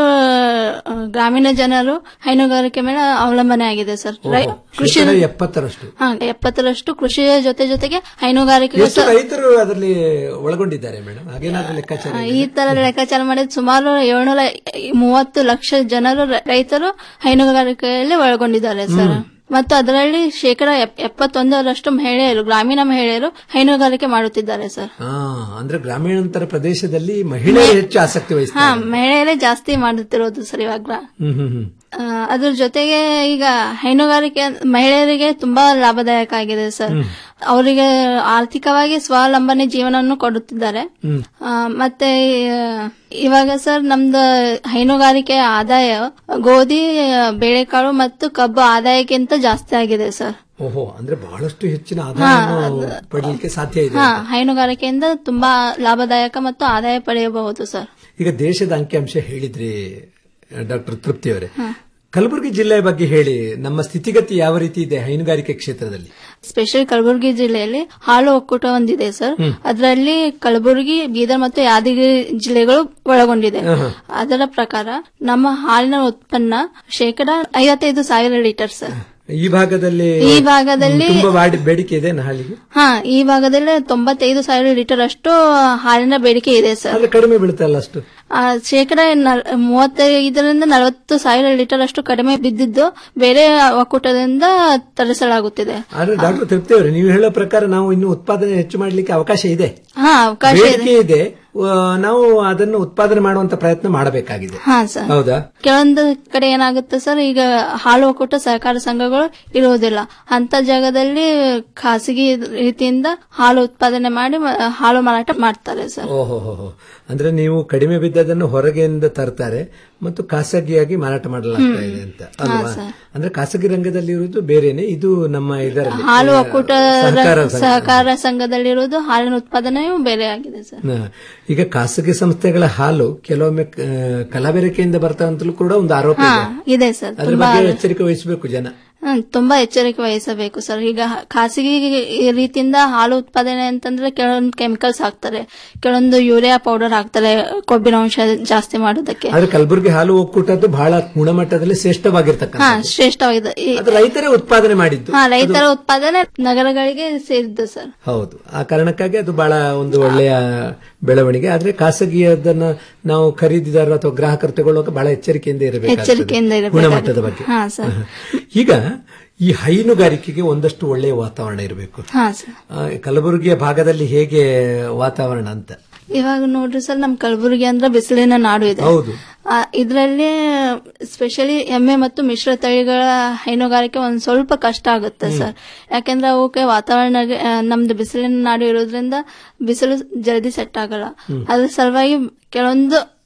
ಆ, ಗ್ರಾಮೀಣ ಜನರು ಹೈನುಗಾರಿಕೆ ಮೇಲೆ ಅವಲಂಬನೆ ಆಗಿದೆ ಸರ್ ರೈ- ಓಹೋ, ಕೃಷಿ ಶೇಕಡ ಎಪ್ಪತ್ತರಷ್ಟು ಹಾ ಎಪ್ಪತ್ತರಷ್ಟು ಕೃಷಿಯ ಜೊತೆ ಜೊತೆಗೆ ಹೈನುಗಾರಿಕೆಗೂ ಎಷ್ಟು ಸಹ ರೈತರು ಅದರಲ್ಲಿ ಒಳಗೊಂಡಿದ್ದಾರೆ ಮೇಡಮ್ ಹಾಗೇನಾದ್ರೂ ಲೆಕ್ಕಾಚಾರ ಆ, ಈ ತರ ಲೆಕ್ಕಾಚಾರ ಮಾಡಿದ ಸುಮಾರು ಏಳ್ನೂರ ಮೂವತ್ತು ಲಕ್ಷ ಜನರು ರ- ರೈತರು ಹೈನುಗಾರಿಕೆಯಲ್ಲಿ ಒಳಗೊಂಡಿದ್ದಾರೆ ಸರ್ ಮತ್ತು ಅದರಲ್ಲಿ ಶೇಕಡ ಎಪ್- ಎಪ್ಪತ್ತೊಂದರಷ್ಟು ಮಹಿಳೆಯರು ಗ್ರಾಮೀಣ ಮಹಿಳೆಯರು ಹೈನುಗಾರಿಕೆ ಮಾಡುತ್ತಿದ್ದಾರೆ ಸರ್ ಹಾ ಅಂದ್ರೆ ಗ್ರಾಮೀಣಾಂತರ ಪ್ರದೇಶದಲ್ಲಿ ಮಹಿಳೆಯರು ಹೆಚ್ಚು ಆಸಕ್ತಿ ಹಾ ವಹಿಸ್ತಾರೆ ಮಹಿಳೆಯರೇ ಜಾಸ್ತಿ ಮಾಡುತ್ತಿರೋದು ಸರ್ ಇವಾಗ ಹ್ಮ್ ಹ್ಮ್ ಹ್ಮ್ ಆ, ಅದ್ರ ಜೊತೆಗೆ ಈಗ ಹೈನುಗಾರಿಕೆ ಮಹಿಳೆಯರಿಗೆ ತುಂಬಾ ಲಾಭದಾಯಕ ಆಗಿದೆ ಸರ್ ಅವರಿಗೆ ಆರ್ಥಿಕವಾಗಿ ಸ್ವಾವಲಂಬನೆ ಜೀವನವನ್ನು ಕೊಡುತ್ತಿದ್ದಾರೆ ಹ್ಮ್. ಆ, ಮತ್ತೆ ಆ, ಇವಾಗ ಸರ್ ನಮ್ದು ಹೈನುಗಾರಿಕೆ ಆದಾಯ ಗೋಧಿ ಬೇಳೆಕಾಳು ಮತ್ತು ಕಬ್ಬು ಆದಾಯಕ್ಕಿಂತ ಜಾಸ್ತಿ ಆಗಿದೆ ಸರ್ ಓಹೋ ಅಂದ್ರೆ ಬಹಳಷ್ಟು ಹೆಚ್ಚಿನ ಆದಾಯವನ್ನು ಪಡಲಿಕ್ಕೆ ಸಾಧ್ಯ ಇದೆ ಹಾ ಹೈನುಗಾರಿಕೆಯಿಂದ ತುಂಬಾ ಲಾಭದಾಯಕ ಮತ್ತು ಆದಾಯ ಪಡೆಯಬಹುದು ಸರ್ ಈಗ ದೇಶದ ಅಂಕಿಅಂಶ ಹೇಳಿದ್ರಿ ಡಾಕ್ಟರ್ ತೃಪ್ತಿ ಅವರೇ ಕಲಬುರಗಿ ಜಿಲ್ಲೆಯ ಬಗ್ಗೆ ಹೇಳಿ ನಮ್ಮ ಸ್ಥಿತಿಗತಿ ಯಾವ ರೀತಿ ಇದೆ ಹೈನುಗಾರಿಕೆ ಕ್ಷೇತ್ರದಲ್ಲಿ ಸ್ಪೆಷಲ್ ಕಲಬುರಗಿ ಜಿಲ್ಲೆಯಲ್ಲಿ ಹಾಲು ಒಕ್ಕೂಟ ಒಂದಿದೆ ಸರ್ ಹ್ಮ್. ಅದರಲ್ಲಿ ಕಲಬುರಗಿ ಬೀದರ್ ಮತ್ತು ಯಾದಗಿರಿ ಜಿಲ್ಲೆಗಳು ಒಳಗೊಂಡಿದೆ ಆಹಾ. ಅದರ ಪ್ರಕಾರ ನಮ್ಮ ಹಾಲಿನ ಉತ್ಪನ್ನ ಶೇಕಡ ಐವತ್ತೈದು ಸಾವಿರ ಲೀಟರ್ ಸರ್ ಈ ಭಾಗದಲ್ಲಿ ಈ ಭಾಗದಲ್ಲಿ- ತುಂಬಾ ವಾಡಿ- ಬೇಡಿಕೆ ಇದೆ ಹಾಲಿಗೆ ಹಾ ಈ ಭಾಗದಲ್ಲಿ ತೊಂಬತ್ತೈದು ಸಾವಿರ ಲೀಟರ್ ಅಷ್ಟು ಹಾಲಿನ ಬೇಡಿಕೆ ಇದೆ ಸರ್ ಆದ್ರೆ ಕಡಿಮೆ ಬೀಳುತ್ತಲ್ಲ ಅಷ್ಟು ಆ, ಶೇಕಡ ನಲ್- ಮೂವತ್ತೈದರಿಂದ ನಲವತ್ತು ಸಾವಿರ ಲೀಟರ್ ಅಷ್ಟು ಕಡಿಮೆ ಬಿದ್ದಿದ್ದು ಬೇರೆ ಒಕ್ಕೂಟದಿಂದ ತರಿಸಲಾಗುತ್ತಿದೆ ಆದ್ರೆ ಡಾಕ್ಟರ್ ತೃಪ್ತಿ ಅವರೇ ನೀವು ಹೇಳೋ ಪ್ರಕಾರ ನಾವು ಇನ್ನು ಉತ್ಪಾದನೆ ಹೆಚ್ಚು ಮಾಡಲಿಕ್ಕೆ ಅವಕಾಶ ಇದೆ ಹಾ ಅವಕಾಶ ಇದೆ ಬೇಡಿಕೆ ಇದೆ ಆ, ನಾವು ಅದನ್ನು ಉತ್ಪಾದನೆ ಮಾಡುವಂತ ಪ್ರಯತ್ನ ಮಾಡಬೇಕಾಗಿದೆ ಹಾ ಸರ್ ಹೌದಾ ಕೆಲವೊಂದು ಕಡೆ ಏನಾಗುತ್ತೆ ಸರ್ ಈಗ ಹಾಲು ಒಕ್ಕೂಟ ಸಹಕಾರ ಸಂಘಗಳು ಇರುವುದಿಲ್ಲ ಅಂತ ಜಾಗದಲ್ಲಿ ಖಾಸಗಿ ರೀತಿಯಿಂದ ಹಾಲು ಉತ್ಪಾದನೆ ಮಾಡಿ ಮ- ಹಾಲು ಮಾರಾಟ ಮಾಡ್ತಾರೆ ಸರ್ ಓಹೋ ಅಂದ್ರೆ ನೀವು ಕಡಿಮೆ ಬಿದ್ದದನ್ನು ಹೊರಗೆಯಿಂದ ತರ್ತಾರೆ ಮತ್ತು ಖಾಸಗಿಯಾಗಿ ಮಾರಾಟ ಮಾಡಲಾಗ್ತಾ ಇದೆ ಅಂತ ಅಲ್ವಾ ಸರ್. ಅಂದ್ರೆ ಖಾಸಗಿ ರಂಗದಲ್ಲಿ ಇರುವುದು ಬೇರೆನೆ ಇದು ನಮ್ಮ ಇದರಲ್ಲಿ ಹಾಲು ಒಕ್ಕೂಟ ಸಹಕಾರ ಸಂಘ. ಸಹಕಾರ ಸಂಘದಲ್ಲಿರುವುದು ಹಾಲಿನ ಉತ್ಪಾದನೆಯೂ ಬೇರೆ ಆಗಿದೆ ಸರ್ ಹ. ಈಗ ಖಾಸಗಿ ಸಂಸ್ಥೆಗಳ ಹಾಲು ಕೆಲವೊಮ್ಮೆ ಆ, ಕಲಬೆರಕೆಯಿಂದ ಬರ್ತಾ ಅಂತಲೂ ಕೂಡ ಒಂದು ಆರೋಪ ಹಾ ಇದೆ ಇದೆ ಸರ್ ಅದ್ರ ತುಂಬಾ ಬಗ್ಗೆ ಎಚ್ಚರಿಕೆ ವಹಿಸಬೇಕು ಜನ ಹ್ಮ್, ತುಂಬಾ ಎಚ್ಚರಿಕೆ ವಹಿಸಬೇಕು ಸರ್ ಈಗ ಖಾಸಗಿ ರೀತಿಯಿಂದ ಹಾಲು ಉತ್ಪಾದನೆ ಅಂತಂದ್ರೆ ಕೆಲವೊಂದು ಕೆಮಿಕಲ್ಸ್ ಹಾಕ್ತಾರೆ ಕೆಲವೊಂದು ಯೂರಿಯಾ ಪೌಡರ್ ಹಾಕ್ತಾರೆ ಕೊಬ್ಬಿನ ಅಂಶ ಜಾಸ್ತಿ ಮಾಡೋದಕ್ಕೆ ಆದ್ರೆ ಕಲಬುರಗಿ ಹಾಲು ಒಕ್ಕೂಟದ್ದು ಬಹಳ ಗುಣಮಟ್ಟದಲ್ಲಿ ಶ್ರೇಷ್ಠವಾಗಿರ್ತಕ್ಕಂಥ ಹಾ ಶ್ರೇಷ್ಠವಾಗಿದೆ ಈ- ಅದು ರೈತರೇ ಉತ್ಪಾದನೆ ಮಾಡಿದ್ದು ಹಾ ರೈತರ ಉತ್ಪಾದನೆ ನಗರಗಳಿಗೆ ಸೇರಿದ್ದು ಸರ್ ಹೌದು ಆ ಕಾರಣಕ್ಕಾಗಿ ಅದು ಬಹಳ ಒಂದು ಒಳ್ಳೆಯ ಬೆಳವಣಿಗೆ ಆದ್ರೆ ಖಾಸಗಿಯದನ್ನ ನಾವು ಖರೀದಿದಾರರು ಅಥವಾ ಗ್ರಾಹಕರು ತಗೊಳ್ಳುವಾಗ ಬಹಳ ಎಚ್ಚರಿಕೆಯಿಂದ ಎಚ್ಚರಿಕೆಯಿಂದ ಇರಬೇಕು ಇರಬೇಕು ಗುಣಮಟ್ಟದ ಬಗ್ಗೆ ಹಾ ಸರ್ ಈಗ ಈ ಹೈನುಗಾರಿಕೆಗೆ ಒಂದಷ್ಟು ಒಳ್ಳೆಯ ವಾತಾವರಣ ಇರಬೇಕು ಹಾ ಸರ್ ಆ, ಕಲಬುರಗಿಯ ಭಾಗದಲ್ಲಿ ಹೇಗೆ ವಾತಾವರಣ ಅಂತ ಇವಾಗ ನೋಡ್ರಿ ಸರ್ ನಮ್ ಕಲಬುರಗಿ ಅಂದ್ರೆ ಬಿಸಿಲಿನ ನಾಡು ಇದೆ ಹೌದು ಆ, ಇದ್ರಲ್ಲಿ ಸ್ಪೆಷಲಿ ಎಮ್ಮೆ ಮತ್ತು ಮಿಶ್ರ ತಳಿಗಳ ಹೈನುಗಾರಿಕೆ ಒಂದ್ ಸ್ವಲ್ಪ ಕಷ್ಟ ಆಗುತ್ತೆ ಸರ್ ಯಾಕಂದ್ರೆ ಅವಕ್ಕೆ ವಾತಾವರಣ ಆ, ನಮ್ದು ಬಿಸಿಲಿನ ನಾಡು ಇರೋದ್ರಿಂದ ಬಿಸಿಲು ಜಲ್ದಿ ಸೆಟ್ ಆಗಲ್ಲ ಹ್ಮ್. ಅದ್ರ ಸಲುವಾಗಿ ಕೆಲವೊಂದು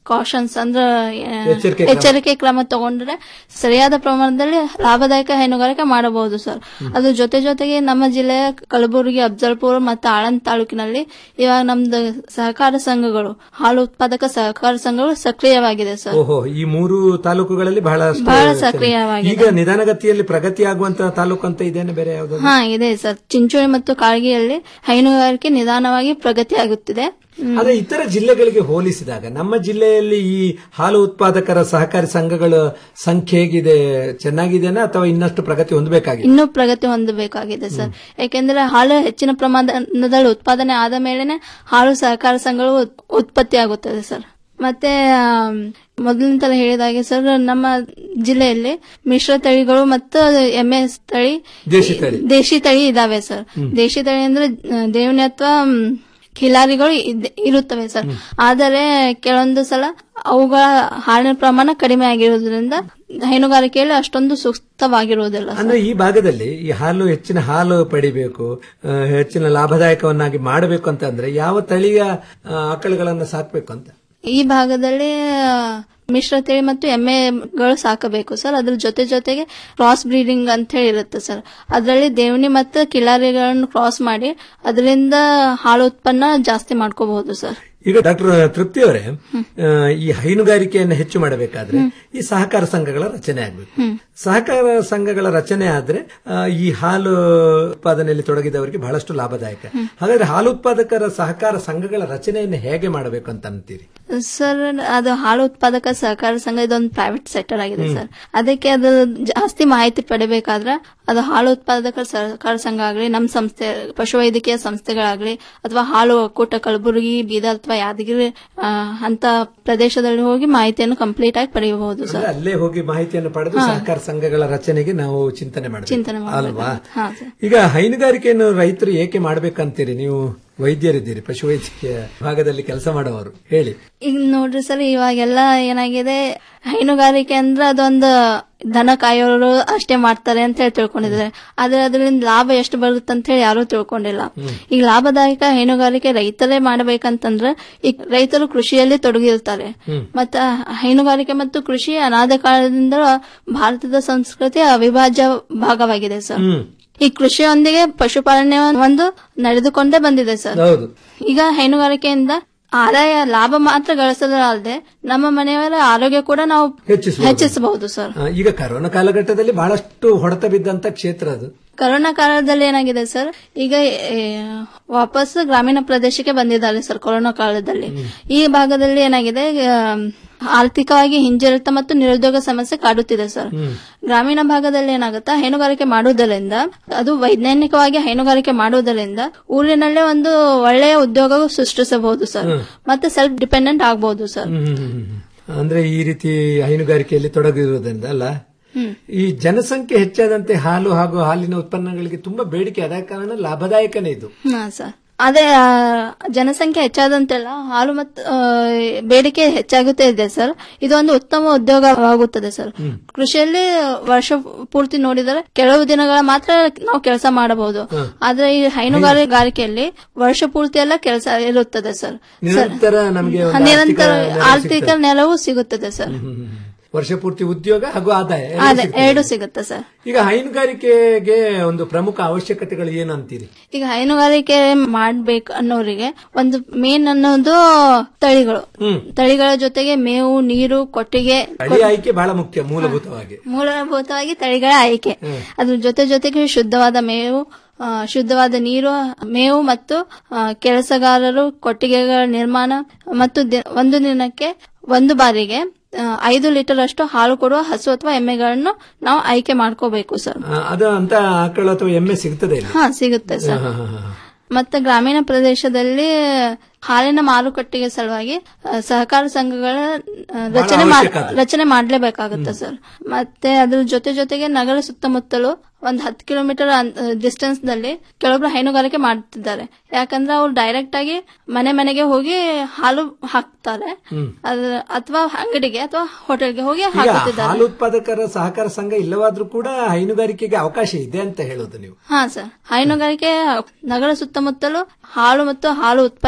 ಕಾಷನ್ಸ್ ಅಂದ್ರೆ ಆ, ಎಚ್ಚರಿಕೆ ಕ್ರಮ. ಎಚ್ಚರಿಕೆ ಕ್ರಮ ತಗೊಂಡ್ರೆ ಸರಿಯಾದ ಪ್ರಮಾಣದಲ್ಲಿ ಲಾಭದಾಯಕ ಹೈನುಗಾರಿಕೆ ಮಾಡಬಹುದು ಸರ್ ಅದ್ರ ಜೊತೆ ಜೊತೆಗೆ ನಮ್ಮ ಜಿಲ್ಲೆಯ ಕಲಬುರಗಿ ಅಫ್ಜಲ್ಪುರ ಮತ್ತು ಆಳಂದ್ ತಾಲೂಕಿನಲ್ಲಿ ಇವಾಗ ನಮ್ದು ಸಹಕಾರ ಸಂಘಗಳು ಹಾಲು ಉತ್ಪಾದಕ ಸಹಕಾರ ಸಂಘಗಳು ಸಕ್ರಿಯವಾಗಿದೆ ಸರ್ ಓಹೋ ಈ ಮೂರು ತಾಲೂಕುಗಳಲ್ಲಿ ಬಹಳ ಬಹಳ ಸಕ್ರಿಯವಾಗಿದೆ. ಈಗ ನಿಧಾನಗತಿಯಲ್ಲಿ ಪ್ರಗತಿ ಆಗುವಂತ ತಾಲೂಕು ಅಂತ ಇದೇನೆ ಬೇರೆ ಯಾವ್ದು ಹಾ ಇದೆ ಸರ್ ಚಿಂಚೋಳಿ ಮತ್ತು ಕಾಳಗಿಯಲ್ಲಿ ಹೈನುಗಾರಿಕೆ ನಿಧಾನವಾಗಿ ಪ್ರಗತಿ ಆಗುತ್ತಿದೆ ಹ್ಮ್. ಆದ್ರೆ ಇತರ ಜಿಲ್ಲೆಗಳಿಗೆ ಹೋಲಿಸಿದಾಗ ನಮ್ಮ ಜಿಲ್ಲೆಯಲ್ಲಿ ಈ ಹಾಲು ಉತ್ಪಾದಕರ ಸಹಕಾರಿ ಸಂಘಗಳ ಸಂಖ್ಯೆ ಹೇಗಿದೆ ಚೆನ್ನಾಗಿದೆನಾ ಅಥವಾ ಇನ್ನಷ್ಟು ಪ್ರಗತಿ ಹೊಂದಬೇಕಾಗಿದೆ ಇನ್ನೂ ಪ್ರಗತಿ ಹೊಂದಬೇಕಾಗಿದೆ ಸರ್ ಯಾಕೆಂದ್ರೆ ಹಾಲು ಹೆಚ್ಚಿನ ಪ್ರಮಾಣದಲ್ಲಿ ಉತ್ಪಾದನೆ ಆದ ಮೇಲೆನೆ ಹಾಲು ಸಹಕಾರ ಸಂಘಗಳು ಉತ್- ಉತ್ಪತ್ತಿ ಆಗುತ್ತದೆ ಸರ್ ಮತ್ತೆ ಆಮ್, ಮೊದಲಿನ ಹೇಳಿದಾಗೆ ಸರ್ ನಮ್ಮ ಜಿಲ್ಲೆಯಲ್ಲಿ ಮಿಶ್ರ ತಳಿಗಳು ಮತ್ತು ಎಮ್ಮೆ ತಳಿ ದೇಶಿ ತಳಿ ದೇಶಿ ತಳಿ ಇದಾವೆ ಸರ್ ಹ್ಮ್. ದೇಶಿ ತಳಿ ಅಂದ್ರೆ ಆ, ದೇವನಿ ಅಥವಾ ಮ್, ಖಿಲಾರಿಗಳು ಇದ್- ಇರುತ್ತವೆ ಸರ್ ಆದರೆ ಕೆಲವೊಂದು ಸಲ ಅವುಗಳ ಹಾಲಿನ ಪ್ರಮಾಣ ಕಡಿಮೆ ಆಗಿರುವುದರಿಂದ ಹೈನುಗಾರಿಕೆಯಲ್ಲಿ ಅಷ್ಟೊಂದು ಸೂಕ್ತವಾಗಿರುವುದಿಲ್ಲ ಸರ್. ಅಂದ್ರೆ ಈ ಭಾಗದಲ್ಲಿ ಈ ಹಾಲು ಹೆಚ್ಚಿನ ಹಾಲು ಪಡಿಬೇಕು ಆ, ಹೆಚ್ಚಿನ ಲಾಭದಾಯಕವನ್ನಾಗಿ ಮಾಡಬೇಕು ಅಂತ ಅಂದ್ರೆ ಯಾವ ತಳಿಯ ಆ, ಆಕಳುಗಳನ್ನ ಸಾಕ್ಬೇಕು ಅಂತ ಈ ಭಾಗದಲ್ಲಿ ಆ, ಮಿಶ್ರ ತಳಿ ಮತ್ತು ಎಮ್ಮೆಗಳು ಸಾಕಬೇಕು ಸರ್ ಅದ್ರ ಜೊತೆ ಜೊತೆಗೆ ಕ್ರಾಸ್ ಬ್ರೀಡಿಂಗ್ ಅಂತ ಹೇಳಿ ಇರುತ್ತೆ ಸರ್ ಅದರಲ್ಲಿ ದೇವನಿ ಮತ್ತು ಕಿಲಾರಿಗಳನ್ನು ಕ್ರಾಸ್ ಮಾಡಿ ಅದರಿಂದ ಹಾಲು ಉತ್ಪನ್ನ ಜಾಸ್ತಿ ಮಾಡ್ಕೋಬಹುದು ಸರ್ ಈಗ ಡಾಕ್ಟರ್ ತೃಪ್ತಿ ಅವರೇ ಆ, ಈ ಹೈನುಗಾರಿಕೆಯನ್ನು ಹೆಚ್ಚು ಮಾಡಬೇಕಾದ್ರೆ ಈ ಸಹಕಾರ ಸಂಘಗಳ ರಚನೆ ಆಗಬೇಕು ಹ್ಮ್. ಸಹಕಾರ ಸಂಘಗಳ ರಚನೆ ಆದ್ರೆ ಆ, ಈ ಹಾಲು ಉತ್ಪಾದನೆಯಲ್ಲಿ ತೊಡಗಿದವರಿಗೆ ಬಹಳಷ್ಟು ಲಾಭದಾಯಕ ಹಾಗಾದ್ರೆ ಹಾಲು ಉತ್ಪಾದಕರ ಸಹಕಾರ ಸಂಘಗಳ ರಚನೆಯನ್ನು ಹೇಗೆ ಮಾಡಬೇಕು ಅಂತ ಅಂತೀರಿ ಸರ್ ಅದು ಹಾಲು ಉತ್ಪಾದಕ ಸಹಕಾರ ಸಂಘ ಇದೊಂದು ಪ್ರೈವೇಟ್ ಸೆಕ್ಟರ್ ಆಗಿದೆ ಹ್ಮ್. ಸರ್ ಅದಕ್ಕೆ ಅದು ಜಾಸ್ತಿ ಮಾಹಿತಿ ಪಡಿಬೇಕಾದ್ರೆ ಅದು ಹಾಲು ಉತ್ಪಾದಕ ಸಹಕಾರ ಸಂಘ ಆಗಲಿ ನಮ್ಮ ಸಂಸ್ಥೆ ಪಶುವೈದ್ಯಕೀಯ ಸಂಸ್ಥೆಗಳಾಗ್ಲಿ ಅಥವಾ ಹಾಲು ಒಕ್ಕೂಟ ಕಲಬುರಗಿ ಬೀದರ್ ಅಥವಾ ಯಾದಗಿರಿ ಆ, ಅಂತ ಪ್ರದೇಶದಲ್ಲಿ ಹೋಗಿ ಮಾಹಿತಿಯನ್ನು ಕಂಪ್ಲೀಟ್ ಆಗಿ ಪಡೆಯಬಹುದು ಅಂದ್ರೆ ಸರ್ ಅಲ್ಲೇ ಹೋಗಿ ಮಾಹಿತಿಯನ್ನು ಪಡೆದು ಹಾ. ಸಹಕಾರ ಸಂಘಗಳ ರಚನೆಗೆ ನಾವು ಚಿಂತನೆ ಮಾಡಬೇಕು ಚಿಂತನೆ ಅಲ್ವಾ ಮಾಡಬೇಕು ಹಾ ಸರ್ ಈಗ ಹೈನುಗಾರಿಕೆಯನ್ನು ರೈತರು ಏಕೆ ಮಾಡ್ಬೇಕಂತೀರಿ ನೀವು ವೈದ್ಯರಿದ್ದೀರಿ ಪಶುವೈದ್ಯಕೀಯ ಭಾಗದಲ್ಲಿ ಕೆಲಸ ಮಾಡುವವರು ಹೇಳಿ ಈಗ ನೋಡ್ರಿ ಸರ್ ಇವಾಗೆಲ್ಲ ಏನಾಗಿದೆ ಹೈನುಗಾರಿಕೆ ಅಂದ್ರೆ ಅದೊಂದು ದನ ಕಾಯೋರು ಅಷ್ಟೇ ಮಾಡ್ತಾರೆ ಅಂತ ಹೇಳಿ ತಿಳ್ಕೊಂಡಿದ್ದಾರೆ ಆದ್ರೆ ಅದರಿಂದ ಲಾಭ ಎಷ್ಟು ಬರುತ್ತೆ ಅಂತ ಹೇಳಿ ಯಾರು ತಿಳ್ಕೊಂಡಿಲ್ಲ ಈಗ ಲಾಭದಾಯಕ ಹೈನುಗಾರಿಕೆ ರೈತರೇ ಮಾಡಬೇಕಂತಂದ್ರೆ ಈಗ ರೈತರು ಕೃಷಿಯಲ್ಲಿ ತೊಡಗಿರ್ತಾರೆ ಮತ್ತ ಹೈನುಗಾರಿಕೆ ಮತ್ತು ಕೃಷಿ ಅನಾದ ಕಾಲದಿಂದ ಭಾರತದ ಸಂಸ್ಕೃತಿಯ ಅವಿಭಾಜ್ಯ ಭಾಗವಾಗಿದೆ ಸರ್ ಹ್ಮ್ ಈ ಕೃಷಿಯೊಂದಿಗೆ ಪಶುಪಾಲನೆ ಒಂದು ನಡೆದುಕೊಂಡೇ ಬಂದಿದೆ ಸರ್ ಹೌದು ಈಗ ಹೈನುಗಾರಿಕೆಯಿಂದ ಆದಾಯ ಲಾಭ ಮಾತ್ರ ಗಳಿಸೋದಲ್ಲದೆ ನಮ್ಮ ಮನೆಯವರ ಆರೋಗ್ಯ ಕೂಡ ನಾವು ಹೆಚ್ಚಿಸಬಹುದು. ಹೆಚ್ಚಿಸಬಹುದು ಸರ್ ಆ, ಈಗ ಕರೋನಾ ಕಾಲಘಟ್ಟದಲ್ಲಿ ಬಹಳಷ್ಟು ಹೊಡೆತ ಬಿದ್ದಂತ ಕ್ಷೇತ್ರ ಅದು ಕರೋನಾ ಕಾಲದಲ್ಲಿ ಏನಾಗಿದೆ ಸರ್ ಈಗ ಏ, ವಾಪಸ್ ಗ್ರಾಮೀಣ ಪ್ರದೇಶಕ್ಕೆ ಬಂದಿದ್ದಾರೆ ಸರ್ ಕೊರೋನಾ ಕಾಲದಲ್ಲಿ ಈ ಭಾಗದಲ್ಲಿ ಏನಾಗಿದೆ ಆ, ಆರ್ಥಿಕವಾಗಿ ಹಿಂಜರಿತ ಮತ್ತು ನಿರುದ್ಯೋಗ ಸಮಸ್ಯೆ ಕಾಡುತ್ತಿದೆ ಸರ್ ಗ್ರಾಮೀಣ ಭಾಗದಲ್ಲಿ ಏನಾಗುತ್ತಾ ಹೈನುಗಾರಿಕೆ ಮಾಡುವುದರಿಂದ ಅದು ವೈಜ್ಞಾನಿಕವಾಗಿ ಹೈನುಗಾರಿಕೆ ಮಾಡುವುದರಿಂದ ಊರಿನಲ್ಲೇ ಒಂದು ಒಳ್ಳೆಯ ಉದ್ಯೋಗ ಸೃಷ್ಟಿಸಬಹುದು ಸರ್ ಹ್ಮ್. ಮತ್ತೆ ಸೆಲ್ಫ್ ಡಿಪೆಂಡೆಂಟ್ ಆಗಬಹುದು ಸರ್ ಹ್ಮ್, ಹ್ಮ್, ಹ್ಮ್, ಹ್ಮ್. ಅಂದ್ರೆ ಈ ರೀತಿ ಹೈನುಗಾರಿಕೆಯಲ್ಲಿ ತೊಡಗಿರುವುದರಿಂದ ಅಲ್ಲ ಹ್ಮ್. ಈ ಜನಸಂಖ್ಯೆ ಹೆಚ್ಚಾದಂತೆ ಹಾಲು ಹಾಗೂ ಹಾಲಿನ ಉತ್ಪನ್ನಗಳಿಗೆ ತುಂಬಾ ಬೇಡಿಕೆ ಆದ ಕಾರಣ ಲಾಭದಾಯಕನೇ ಇದು ಹಾ ಸರ್ ಅದೇ ಆ, ಜನಸಂಖ್ಯೆ ಹೆಚ್ಚಾದಂತೆಲ್ಲ ಹಾಲು ಮತ್ತು ಆ, ಬೇಡಿಕೆ ಹೆಚ್ಚಾಗುತ್ತಾ ಇದೆ ಸರ್ ಇದೊಂದು ಉತ್ತಮ ಉದ್ಯೋಗವಾಗುತ್ತದೆ ಸರ್ ಕೃಷಿಯಲ್ಲಿ ವರ್ಷ ಪೂರ್ತಿ ನೋಡಿದರೆ ಕೆಲವು ದಿನಗಳ ಮಾತ್ರ ನಾವು ಕೆಲಸ ಮಾಡಬಹುದು ಆದ್ರೆ ಈ ಹೈನುಗಾರಿಕೆಯಲ್ಲಿ ವರ್ಷ ಪೂರ್ತಿ ಎಲ್ಲ ಕೆಲಸ ಇರುತ್ತದೆ ಸರ್ ಸರ್ ನಿರಂತರ ನಮಗೆ ಒಂದು ನಿರಂತರ ಆರ್ಥಿಕ ನೆರವು ಆರ್ಥಿಕ ಸಿಗ್ತದೆ. ನೆರವು ಸಿಗುತ್ತದೆ ಸರ್ ಹ್ಮ್, ಹ್ಮ್, ಹ್ಮ್. ವರ್ಷ ಪೂರ್ತಿ ಉದ್ಯೋಗ ಹಾಗೂ ಆದಾಯ ಎರಡೂ ಅದೇ ಸಿಗ್ತದೆ. ಎರಡು ಸಿಗುತ್ತೆ ಸರ್ ಈಗ ಹೈನುಗಾರಿಕೆಗೆ ಒಂದು ಪ್ರಮುಖ ಅವಶ್ಯಕತೆಗಳು ಏನಂತೀರಿ ಈಗ ಹೈನುಗಾರಿಕೆ ಮಾಡ್ಬೇಕು ಅನ್ನೋರಿಗೆ ಒಂದು ಮೇನ್ ಅನ್ನೋದು ತಳಿಗಳು ಹ್ಮ್ ತಳಿಗಳ ಜೊತೆಗೆ ಮೇವು ನೀರು ಕೊಟ್ಟಿಗೆ ತಳಿ ಆಯ್ಕೆ ಬಹಳ ಮುಖ್ಯ ಮೂಲಭೂತವಾಗಿ ಮೂಲಭೂತವಾಗಿ ತಳಿಗಳ ಆಯ್ಕೆ ಹ್ಮ್. ಅದ್ರ ಜೊತೆ ಜೊತೆಗೆ ಶುದ್ಧವಾದ ಮೇವು ಆ, ಶುದ್ಧವಾದ ನೀರು ಮೇವು ಮತ್ತು ಆ, ಕೆಲಸಗಾರರು ಕೊಟ್ಟಿಗೆಗಳ ನಿರ್ಮಾಣ ಮತ್ತು ದಿ- ಒಂದು ದಿನಕ್ಕೆ ಒಂದು ಬಾರಿಗೆ ಆ, ಐದು ಲೀಟರ್ ಅಷ್ಟು ಹಾಲು ಕೊಡುವ ಹಸು ಅಥವಾ ಎಮ್ಮೆಗಳನ್ನು ನಾವು ಆಯ್ಕೆ ಮಾಡ್ಕೋಬೇಕು ಸರ್ ಆ, ಅದು ಅಂತ ಆಕಳು ಅಥವಾ ಎಮ್ಮೆ ಸಿಗ್ತದೆ ಇಲ್ಲಿ ಹಾ ಸಿಗುತ್ತೆ ಸರ್ ಹಾ, ಹಾ, ಹಾ, ಹಾ. ಮತ್ತೆ ಗ್ರಾಮೀಣ ಪ್ರದೇಶದಲ್ಲಿ ಹಾಲಿನ ಮಾರುಕಟ್ಟೆಗೆ ಸಲುವಾಗಿ ಆ, ಸಹಕಾರ ಸಂಘಗಳ ಆ, ರಚನೆ ಮಾಡ್- ಅವಶ್ಯಕ ಅದು. ರಚನೆ ಮಾಡ್ಲೇಬೇಕಾಗುತ್ತೆ ಸರ್ ಮತ್ತೆ ಅದ್ರ ಜೊತೆ ಜೊತೆಗೆ ನಗರ ಸುತ್ತಮುತ್ತಲು ಒಂದ್ ಹತ್ತು ಕಿಲೋಮೀಟರ್ ಡಿಸ್ಟೆನ್ಸ್ ನಲ್ಲಿ ಕೆಲವೊಬ್ರು ಹೈನುಗಾರಿಕೆ ಮಾಡ್ತಿದ್ದಾರೆ ಯಾಕಂದ್ರೆ ಅವ್ರು ಡೈರೆಕ್ಟ್ ಆಗಿ ಮನೆ ಮನೆಗೆ ಹೋಗಿ ಹಾಲು ಹಾಕ್ತಾರೆ ಹ್ಮ್. ಅದ್ರ ಅಥವಾ ಅಂಗಡಿಗೆ ಅಥವಾ ಹೋಟೆಲ್ಗೆ ಹೋಗಿ ಈಗ ಹಾಕುತ್ತಿದ್ದಾರೆ ಹಾಲು ಉತ್ಪಾದಕರ ಸಹಕಾರ ಸಂಘ ಇಲ್ಲವಾದ್ರೂ ಕೂಡ ಹೈನುಗಾರಿಕೆಗೆ ಅವಕಾಶ ಇದೆ ಅಂತ ಹೇಳೋದು ನೀವು ಹಾ ಸರ್ ಹೈನುಗಾರಿಕೆ ನಗರ ಸುತ್ತಮುತ್ತಲು ಹಾಲು ಮತ್ತು ಹಾಲು ಉತ್ಪನ್ನಗಳಿಗೆ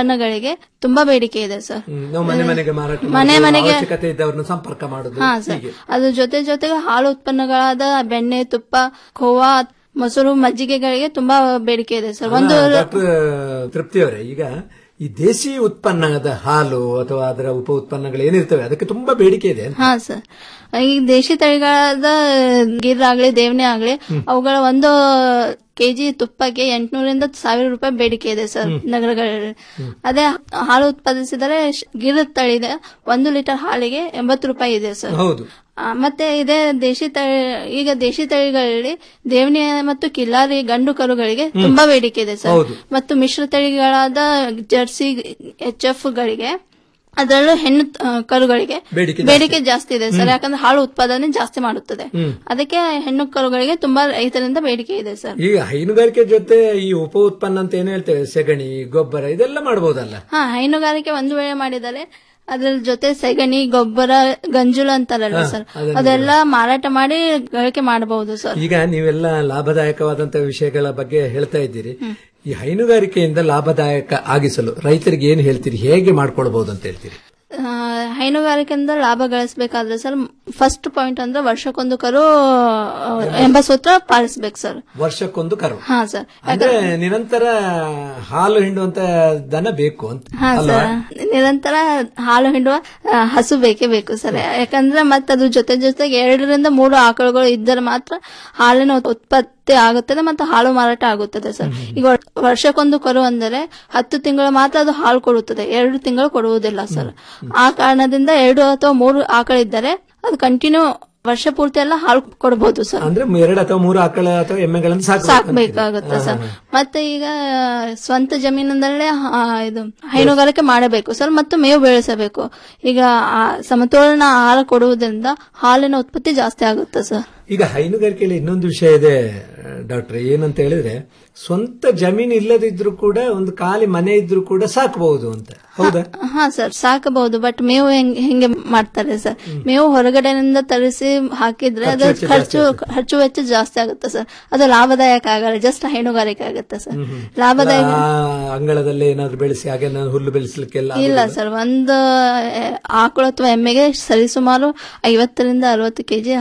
ಹೈನುಗಾರಿಕೆಗೆ ತುಂಬಾ ಬೇಡಿಕೆ ಇದೆ ಸರ್ ಹ್ಮ್, ನಾವು ಮನೆ ಮನೆಗೆ ಮಾರಾಟ ಮನೆ ಮಾಡೋದು, ಮನೆಗೆ- ಅವಶ್ಯಕತೆ ಇದ್ದವ್ರನ್ನ ಸಂಪರ್ಕ ಮಾಡುದು ಹಾ ಸರ್ ಹೀಗೆ ಅದ್ರ ಜೊತೆ ಜೊತೆಗೆ ಹಾಲು ಉತ್ಪನ್ನಗಳಾದ ಬೆಣ್ಣೆ ತುಪ್ಪ ಖೋವಾ ಮೊಸರು ಮಜ್ಜಿಗೆಗಳಿಗೆ ತುಂಬಾ ಬೇಡಿಕೆ ಇದೆ ಸರ್ ಒಂದು ಡಾಕ್ಟರ್ ತೃಪ್ತಿ ಅವರೇ ಈಗ ಈ ದೇಸಿ ಉತ್ಪನ್ನದ ಹಾಲು ಅಥವಾ ಅದರ ಉಪ ಉತ್ಪನ್ನಗಳು ಏನಿರ್ತವೆ ಅದಕ್ಕೆ ತುಂಬಾ ಬೇಡಿಕೆ ಇದೆ ಅಂತ. ಹಾ ಸರ್ ಈ ದೇಶಿ ತಳಿಗಳಾದ ಗಿರ್ ಆಗ್ಲಿ ದೇವನೆ ಆಗ್ಲಿ ಅವುಗಳ ಒಂದು ಕೆಜಿ ತುಪ್ಪಕ್ಕೆ ಎಂಟುನೂರಿಂದ ಸಾವಿರ ರೂಪಾಯಿ ಬೇಡಿಕೆ ಇದೆ ಸರ್ ನಗರಗಳಲ್ಲಿ ಅದೇ ಹಾಲು ಉತ್ಪಾದಿಸಿದರೆ ಶ್- ಗಿರ್ ತಳಿದ ಒಂದು ಲೀಟರ್ ಹಾಲಿಗೆ ಎಂಬತ್ತು ರೂಪಾಯಿ ಇದೆ ಸರ್ ಹೌದು ಆ, ಮತ್ತೆ ಇದೇ ದೇಶಿ ತಳಿ ಈಗ ದೇಶಿ ತಳಿಗಳಲ್ಲಿ ದೇವನಿ ಮತ್ತು ಕಿಲ್ಲಾರಿ ಗಂಡು ಕರುಗಳಿಗೆ ತುಂಬಾ ಬೇಡಿಕೆ ಇದೆ ಸರ್ ಹೌದು. ಮತ್ತು ಮಿಶ್ರ ತಳಿಗಳಾದ ಜರ್ಸಿ ಎಚ್ ಎಫ್ ಗಳಿಗೆ ಅದರಲ್ಲೂ ಹೆಣ್ಣು ಆ, ಕರುಗಳಿಗೆ ಬೇಡಿಕೆ ಬೇಡಿಕೆ ಜಾಸ್ತಿ ಇದೆ ಸರ್ ಯಾಕಂದ್ರೆ ಹಾಲು ಉತ್ಪಾದನೆ ಜಾಸ್ತಿ ಮಾಡುತ್ತದೆ ಹ್ಮ್. ಅದಕ್ಕೆ ಹೆಣ್ಣು ಕರುಗಳಿಗೆ ತುಂಬಾ ರೈತರಿಂದ ಬೇಡಿಕೆ ಇದೆ ಸರ್ ಈಗ ಹೈನುಗಾರಿಕೆ ಜೊತೆ ಈ ಉಪ ಉತ್ಪನ್ನ ಅಂತ ಏನ್ ಹೇಳ್ತೇವೆ ಸೆಗಣಿ ಗೊಬ್ಬರ ಇದೆಲ್ಲ ಮಾಡಬಹುದಲ್ಲ ಹಾ ಹೈನುಗಾರಿಕೆ ಒಂದು ವೇಳೆ ಮಾಡಿದರೆ ಅದ್ರ ಜೊತೆ ಸೆಗಣಿ ಗೊಬ್ಬರ ಗಂಜುಲು ಅಂತಾರಲ್ಲ ಹಾ, ಸರ್ ಅದನ್ನು ಅದೆಲ್ಲ ಮಾರಾಟ ಮಾಡಿ ಗಳಿಕೆ ಮಾಡಬಹುದು ಸರ್ ಈಗ ನೀವೆಲ್ಲ ಲಾಭದಾಯಕವಾದಂತಹ ವಿಷಯಗಳ ಬಗ್ಗೆ ಹೇಳ್ತಾ ಇದ್ದೀರಿ ಈ ಹೈನುಗಾರಿಕೆಯಿಂದ ಲಾಭದಾಯಕ ಆಗಿಸಲು ರೈತರಿಗೆ ಏನ್ ಹೇಳ್ತೀರಿ ಹೇಗೆ ಮಾಡ್ಕೊಳ್ಬಹುದು ಅಂತ ಹೇಳ್ತೀರಿ ಆ, ಹೈನುಗಾರಿಕೆಯಿಂದ ಲಾಭ ಗಳಿಸಬೇಕಾದ್ರೆ ಸರ್ ಫಸ್ಟ್ ಪಾಯಿಂಟ್ ಅಂದ್ರೆ ವರ್ಷಕ್ಕೊಂದು ಕರು ಆ, ಎಂಬ ಸೂತ್ರ ಪಾಲಿಸ್ಬೇಕು ಸರ್ ವರ್ಷಕ್ಕೊಂದು ಕರು ಹಾ ಸರ್ ಅಂದ್ರೆ ನಿರಂತರ ಹಾಲು ಹಿಂಡುವಂತ ದನ ಬೇಕು ಅಂತ ಹಾ ಅಲ್ವಾ ಸರ್ ನಿರಂತರ ಹಾಲು ಹಿಂಡುವ ಆ, ಹಸು ಬೇಕೇ ಬೇಕು ಸರ್ ಯಾಕಂದ್ರೆ ಮತ್ತೆ ಅದ್ರ ಜೊತೆ ಜೊತೆಗೆ ಎರಡರಿಂದ ಮೂರು ಆಕಳುಗಳು ಇದ್ದರೆ ಮಾತ್ರ ಹಾಲಿನ ಉತ್ಪತ್ತಿ ಆಗುತ್ತದೆ ಮತ್ತು ಹಾಲು ಮಾರಾಟ ಆಗುತ್ತದೆ ಸರ್ ಈಗ ವರ್- ವರ್ಷಕ್ಕೊಂದು ಕರು ಅಂದರೆ ಹತ್ತು ತಿಂಗಳು ಮಾತ್ರ ಅದು ಹಾಲು ಕೊಡುತ್ತದೆ ಎರಡು ತಿಂಗಳು ಕೊಡುವುದಿಲ್ಲ ಸರ್ ಆ ಕಾರಣದಿಂದ ಎರಡು ಅಥವಾ ಮೂರು ಆಕಳಿದ್ದರೆ ಅದು ಕಂಟಿನ್ಯೂ ವರ್ಷ ಪೂರ್ತಿ ಎಲ್ಲ ಹಾಲು ಕೊಡಬಹುದು ಸರ್ ಅಂದ್ರೆ ಎರಡು ಅಥವಾ ಮೂರು ಆಕಳ ಅಥವಾ ಎಮ್ಮೆಗಳನ್ನು ಸಾಕು ಸಾಕ್ಬೇಕಾಗುತ್ತೆ ಸರ್ ಮತ್ತೆ ಈಗ ಸ್ವಂತ ಜಮೀನಿನಲ್ಲೇ ಆ, ಇದು ಹೈನುಗಾರಿಕೆ ಮಾಡಬೇಕು ಸರ್ ಮತ್ತು ಮೇವು ಬೆಳೆಸಬೇಕು ಈಗ ಆ ಸಮತೋಲನ ಆಹಾರ ಕೊಡುವುದರಿಂದ ಹಾಲಿನ ಉತ್ಪತ್ತಿ ಜಾಸ್ತಿ ಆಗುತ್ತೆ ಸರ್ ಈಗ ಹೈನುಗಾರಿಕೆಯಲ್ಲಿ ಇನ್ನೊಂದು ವಿಷಯ ಇದೆ ಡಾಕ್ಟರ್ ಏನಂತ ಹೇಳಿದ್ರೆ ಸ್ವಂತ ಜಮೀನು ಇಲ್ಲದಿದ್ರು ಕೂಡ ಒಂದು ಖಾಲಿ ಮನೆ ಇದ್ರೂ ಕೂಡ ಸಾಕಬಹುದು ಅಂತ ಹೌದಾ ಹಾ ಸರ್ ಸಾಕಬಹುದು ಬಟ್ ಮೇವು ಹೆಂಗ್- ಹೆಂಗೆ ಮಾಡ್ತಾರೆ ಸರ್ ಮೇವು ಹೊರಗಡೆಯಿಂದ ತರಿಸಿ ಹಾಕಿದ್ರೆ ಅದು ಖರ್ಚು ವೆಚ್ಚ ಖರ್ಚು ಜಾಸ್ತಿ ಖರ್ಚು ವೆಚ್ಚ ಜಾಸ್ತಿ ಆಗುತ್ತೆ ಸರ್ ಅದು ಲಾಭದಾಯಕ ಆಗಲ್ಲ ಜಸ್ಟ್ ಹೈನುಗಾರಿಕೆ ಆಗುತ್ತೆ ಸರ್ ಲಾಭದಾಯಕ ಆ ಅಂಗಳದಲ್ಲಿ ಏನಾದ್ರು ಬೆಳೆಸಿ ಹಾಗೆ ನಾನು ಹುಲ್ಲು ಬೆಳೆಸಲಿಕ್ಕೆಲ್ಲ ಇಲ್ಲ ಸರ್ ಒಂದು ಆ, ಆಕಳು ಅಥವಾ ಎಮ್ಮೆಗೆ ಸರಿಸುಮಾರು ಐವತ್ತರಿಂದ ಅರವತ್ತು ಕೆಜಿ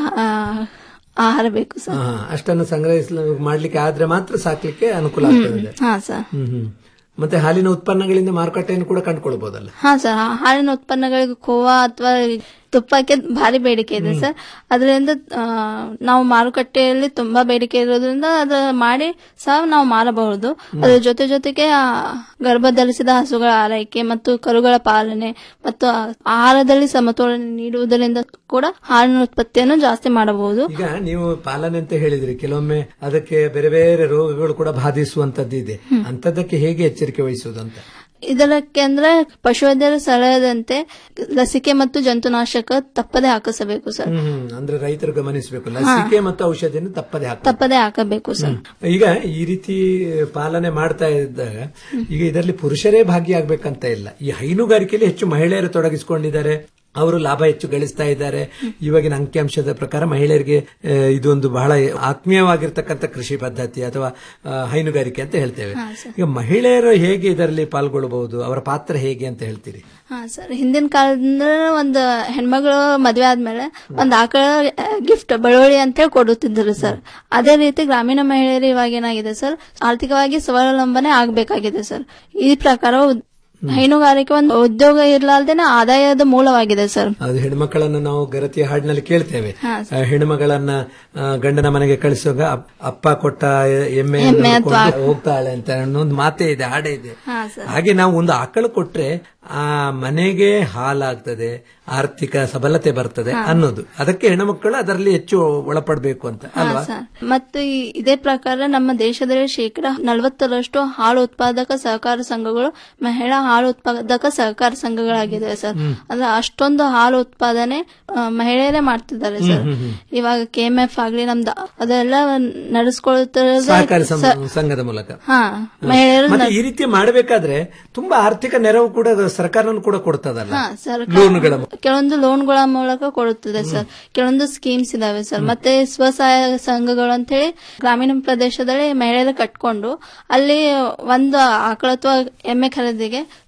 ಆಹಾರ ಬೇಕು ಸರ್ ಹಾ, ಅಷ್ಟನ್ನು ಸಂಗ್ರಹಿಸಲು ಮಾಡ್ಲಿಕ್ಕೆ ಆದ್ರೆ ಮಾತ್ರ ಸಾಕ್ಲಿಕ್ಕೆ ಅನುಕೂಲ ಆಗ್ತದೆ ಹಾ ಸರ್ ಹ್ಮ್ ಹ್ಮ್ ಮತ್ತೆ ಹಾಲಿನ ಉತ್ಪನ್ನಗಳಿಂದ ಮಾರುಕಟ್ಟೆಯನ್ನು ಕೂಡ ಕಂಡುಕೊಳ್ಬಹುದಲ್ಲ ಹಾ ಸರ್ ಹಾ- ಹಾಲಿನ ಉತ್ಪನ್ನಗಳಿಗೆ ಖೋವಾ ಅಥವಾ ತುಪ್ಪಕ್ಕೆ ಭಾರಿ ಬೇಡಿಕೆ ಇದೆ ಸರ್ ಅದರಿಂದ ಆ, ನಾವು ಮಾರುಕಟ್ಟೆಯಲ್ಲಿ ತುಂಬಾ ಬೇಡಿಕೆ ಇರೋದ್ರಿಂದ ಅದು ಮಾಡಿ ಸಹ ನಾವು ಮಾರಬಹುದು ಅದರ ಜೊತೆ ಜೊತೆಗೆ ಆ, ಗರ್ಭಧರಿಸಿದ ಹಸುಗಳ ಆರೈಕೆ ಮತ್ತು ಕರುಗಳ ಪಾಲನೆ ಮತ್ತು ಆ- ಆಹಾರದಲ್ಲಿ ಸಮತೋಲನ ನೀಡುವುದರಿಂದ ಕೂಡ ಹಾಲಿನ ಉತ್ಪತ್ತಿಯನ್ನು ಜಾಸ್ತಿ ಮಾಡಬಹುದು ಈಗ ನೀವು ಪಾಲನೆ ಅಂತ ಹೇಳಿದ್ರಿ ಕೆಲವೊಮ್ಮೆ ಅದಕ್ಕೆ ಬೇರೆ ಬೇರೆ ರೋಗಗಳು ಕೂಡ ಬಾಧಿಸುವಂತದ್ದು ಇದೆ ಅಂತದಕ್ಕೆ ಹೇಗೆ ಎಚ್ಚರಿಕೆ ವಹಿಸುವುದಂತ ಇದಕ್ಕೆ ಅಂದ್ರೆ ಪಶುವೈದ್ಯರ ಸಲಹೆದಂತೆ ಲಸಿಕೆ ಮತ್ತು ಜಂತುನಾಶಕ ತಪ್ಪದೆ ಹಾಕಿಸಬೇಕು ಸರ್ ಹ್ಮ್ ಹ್ಮ್. ಅಂದ್ರೆ ರೈತರು ಗಮನಿಸಬೇಕು ಲಸಿಕೆ ಮತ್ತು ಔಷಧಿಯನ್ನು ತಪ್ಪದೆ ಹಾಕ ತಪ್ಪದೆ ಹಾಕಬೇಕು ಸರ್ ಈಗ ಈ ರೀತಿ ಪಾಲನೆ ಮಾಡ್ತಾ ಇದ್ದಾಗ ಈಗ ಇದರಲ್ಲಿ ಪುರುಷರೇ ಭಾಗಿಯಾಗಬೇಕಂತ ಇಲ್ಲ ಈ ಹೈನುಗಾರಿಕೆಯಲ್ಲಿ ಹೆಚ್ಚು ಮಹಿಳೆಯರು ತೊಡಗಿಸಿಕೊಂಡಿದ್ದಾರೆ ಅವರು ಲಾಭ ಹೆಚ್ಚು ಗಳಿಸ್ತಾ ಇದ್ದಾರೆ ಇವಾಗಿನ ಅಂಕಿಅಂಶದ ಪ್ರಕಾರ ಮಹಿಳೆಯರಿಗೆ ಆ, ಇದೊಂದು ಬಹಳ ಆತ್ಮೀಯವಾಗಿರ್ತಕ್ಕಂಥ ಕೃಷಿ ಪದ್ಧತಿ ಅಥವಾ ಆ, ಹೈನುಗಾರಿಕೆ ಅಂತ ಹೇಳ್ತೇವೆ ಈಗ ಮಹಿಳೆಯರು ಹೇಗೆ ಇದರಲ್ಲಿ ಪಾಲ್ಗೊಳ್ಳಬಹುದು ಅವರ ಪಾತ್ರ ಹೇಗೆ ಅಂತ ಹೇಳ್ತೀರಿ ಹಾ ಸರ್ ಹಿಂದಿನ ಕಾಲದಿಂದ ಒಂದು ಹೆಣ್ಮಗಳು ಮದ್ವೆ ಆದ್ಮೇಲೆ ಒಂದ್ ಆಕಳ ಗಿಫ್ಟ್ ಬಳುವಳಿ ಅಂತ ಹೇಳಿ ಕೊಡುತ್ತಿದ್ದರು ಸರ್ ಅದೇ ರೀತಿ ಗ್ರಾಮೀಣ ಮಹಿಳೆಯರು ಇವಾಗ ಏನಾಗಿದೆ ಸರ್ ಆರ್ಥಿಕವಾಗಿ ಸ್ವಾವಲಂಬನೆ ಆಗಬೇಕಾಗಿದೆ ಸರ್ ಈ ಪ್ರಕಾರ ಉದ್- ಹೈನುಗಾರಿಕೆ ಒಂದು ಉದ್ಯೋಗ ಇರ್ಲಾರ್ದೇನೆ ಆದಾಯದ ಮೂಲವಾಗಿದೆ ಸರ್ ಅದು ಹೆಣ್ಮಕ್ಕಳನ್ನ ನಾವು ಗರತಿಯ ಹಾಡಿನಲ್ಲಿ ಕೇಳ್ತೇವೆ ಹಾ, ಆ, ಹೆಣ್ಮಗಳನ್ನ ಆ, ಗಂಡನ ಮನೆಗೆ ಕಳಿಸುವಾಗ ಅಪ್- ಅಪ್ಪ ಕೊಟ್ಟ ಎಮ್ಮೆ ಎಮ್ಮೆ ಅಥವಾ ಹೋಗ್ತಾಳೆ ಅಂತ ಅನ್ನೋ ಒಂದು ಮಾತೇ ಇದೆ ಹಾಡೇ ಇದೆ ಹಾ ಸರ್ ಹಾಗೆ ನಾವು ಒಂದು ಆಕಳು ಕೊಟ್ರೆ ಆ ಮನೆಗೆ ಹಾಲಾಗ್ತದೆ ಆರ್ಥಿಕ ಸಬಲತೆ ಬರ್ತದೆ ಹಾ. ಅನ್ನೋದು ಅದಕ್ಕೆ ಹೆಣ್ಮಕ್ಕಳು ಅದರಲ್ಲಿ ಹೆಚ್ಚು ಒಳಪಡಬೇಕು ಅಂತ ಹಾ ಅಲ್ವಾ ಸರ್ ಮತ್ತು ಈ- ಇದೇ ಪ್ರಕಾರ ನಮ್ಮ ದೇಶದಲ್ಲಿ ಶೇಕಡ ನಲವತ್ತರಷ್ಟು ಹಾಲು ಉತ್ಪಾದಕ ಸಹಕಾರ ಸಂಘಗಳು ಮಹಿಳಾ ಹಾಲು ಉತ್ಪಾದಕ ಸಹಕಾರ ಸಂಘಗಳಾಗಿವೆ ಸರ್ ಹ್ಮ್. ಅಂದ್ರೆ ಅಷ್ಟೊಂದು ಹಾಲು ಉತ್ಪಾದನೆ ಆ, ಮಹಿಳೆಯರೇ ಮಾಡ್ತಿದ್ದಾರೆ ಸರ್ ಹ್ಮ್, ಹ್ಮ್, ಹ್ಮ್. ಇವಾಗ ಕೆ ಎಂ ಎಫ್ ಆಗ್ಲಿ ನಮ್ದು ಅದೆಲ್ಲ ನಡೆಸ್ಕೊಳ್ತಿರೋದು ಸಹಕಾರಿ ಸಂ- ಸ- ಸಂಘದ ಮೂಲಕ ಹಾ ಮಹಿಳೆಯರು ಮತ್ತೆ ನ- ಈ ರೀತಿ ಮಾಡಬೇಕಾದ್ರೆ ತುಂಬಾ ಆರ್ಥಿಕ ನೆರವು ಕೂಡ ಸರ್ಕಾರನೂ ಕೂಡ ಕೊಡ್ತದಲ್ಲ ಹಾ ಸರ್ಕಾರ ಲೋನ್ಗಳ ಕೆಲವೊಂದು ಲೋನ್ಗಳ ಮೂಲಕ ಕೊಡುತ್ತದೆ ಸರ್ ಕೆಲವೊಂದು ಸ್ಕೀಮ್ಸ್ ಇದಾವೆ ಸರ್ ಮತ್ತೆ ಸ್ವಸಹಾಯ ಸಂಘಗಳು ಅಂತ ಹೇಳಿ ಗ್ರಾಮೀಣ ಪ್ರದೇಶದಲ್ಲಿ ಮಹಿಳೆಯರು ಕಟ್ಕೊಂಡು ಅಲ್ಲಿ ಒಂದು ಆಕಳ ಅಥವಾ ಎಮ್ಮೆ ಖರೀದಿಗೆ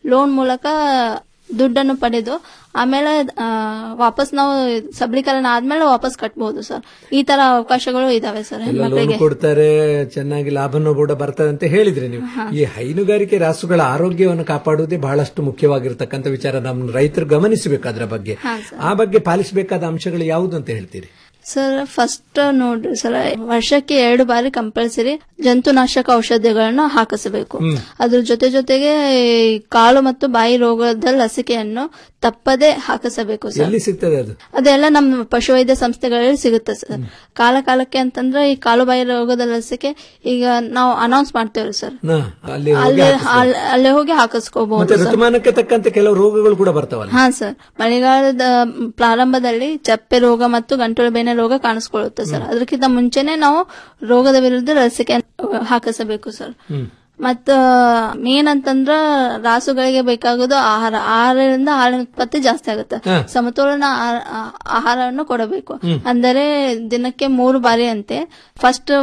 ಲೋನ್ ಮೂಲಕ ದುಡ್ಡನ್ನು ಪಡೆದು ಆಮೇಲೆ ಆ, ವಾಪಸ್ ನಾವು ಸಬಲೀಕರಣ ಆದ್ಮೇಲೆ ವಾಪಸ್ ಕಟ್ಬಹುದು ಸರ್ ಈ ತರ ಅವಕಾಶಗಳು ಇದಾವೆ ಸರ್ ಎಲ್ಲ ಲೋನ್ ಹೆಣ್ಮಕ್ಳಿಗೆ ಕೊಡ್ತಾರೆ ಚೆನ್ನಾಗಿ ಲಾಭನೂ ಕೂಡ ಬರ್ತದೆ ಅಂತ ಹೇಳಿದ್ರಿ ನೀವು ಈ ಹೈನುಗಾರಿಕೆ ರಾಸುಗಳ ಆರೋಗ್ಯವನ್ನು ಕಾಪಾಡುವುದೇ ಬಹಳಷ್ಟು ಮುಖ್ಯವಾಗಿರ್ತಕ್ಕಂಥ ವಿಚಾರ ನಮ್ಮ ರೈತರು ಗಮನಿಸಬೇಕು ಅದರ ಬಗ್ಗೆ ಹಾ, ಆ ಬಗ್ಗೆ ಪಾಲಿಸಬೇಕಾದ ಅಂಶಗಳು ಯಾವುದು ಅಂತ ಹೇಳ್ತೀರಿ ಸರ್ ಫಸ್ಟ್ ನೋಡ್ರಿ ಸರ್ ವರ್ಷಕ್ಕೆ ಎರಡು ಬಾರಿ ಕಂಪಲ್ಸರಿ ಜಂತುನಾಶಕ ಔಷಧಿಗಳನ್ನು ಹಾಕಿಸಬೇಕು ಹ್ಮ್. ಅದ್ರ ಜೊತೆ ಜೊತೆಗೆ ಈ ಕಾಲು ಮತ್ತು ಬಾಯಿ ರೋಗದ ಲಸಿಕೆಯನ್ನು ತಪ್ಪದೆ ಹಾಕಿಸಬೇಕು ಸರ್ ಎಲ್ಲಿ ಸಿಗ್ತದೆ ಅದು ಅದೆಲ್ಲ ನಮ್ಮ ಪಶುವೈದ್ಯ ಸಂಸ್ಥೆಗಳಲ್ಲಿ ಸಿಗುತ್ತೆ ಸರ್ ಕಾಲ ಕಾಲಕ್ಕೆ ಅಂತಂದ್ರೆ ಈ ಕಾಲು ಬಾಯಿ ರೋಗದ ಲಸಿಕೆ ಈಗ ನಾವು ಅನೌನ್ಸ್ ಮಾಡ್ತೇವೆ ಸರ್ ನಾ, ಅಲ್ಲಿ ಹೋಗಿ ಅಲ್ಲಿ ಹಾಕಿಸ್ಬೇಕು. ಅಲ್- ಅಲ್ಲೇ ಹೋಗಿ ಮತ್ತೆ ಹಾಕಿಸ್ಕೋಬಹುದು ಸರ್ ಋತುಮಾನಕ್ಕೆ ತಕ್ಕಂತೆ ಕೆಲವು ರೋಗಗಳು ಕೂಡ ಬರ್ತಾವಲ್ಲ ಹಾ ಸರ್ ಮಳೆಗಾಲದ ಪ್ರಾರಂಭದಲ್ಲಿ ಚಪ್ಪೆ ರೋಗ ಮತ್ತು ಗಂಟಲು ಬೇನೆ ರೋಗ ಕಾಣಿಸ್ಕೊಳ್ಳುತ್ತೆ ಸರ್ ಅದಕ್ಕಿಂತ ಮುಂಚೆನೆ ನಾವು ರೋಗದ ವಿರುದ್ಧ ಲಸಿಕೆ ಹಾಕಿಸಬೇಕು ಸರ್ ಹ್ಮ್. ಮತ್ತ ಮೇನ್ ಅಂತಂದ್ರ ರಾಸುಗಳಿಗೆ ಬೇಕಾಗೋದು ಆಹಾರ ಆಹಾರದಿಂದ ಹಾಲಿನ ಉತ್ಪತ್ತಿ ಜಾಸ್ತಿ ಆಗುತ್ತೆ ಹಾ. ಸಮತೋಲನ ಆಹಾರ- ಆ- ಆಹಾರವನ್ನು ಕೊಡಬೇಕು ಹ್ಮ್. ಅಂದರೆ ದಿನಕ್ಕೆ ಮೂರು ಬಾರಿ ಅಂತೆ ಫಸ್ಟ್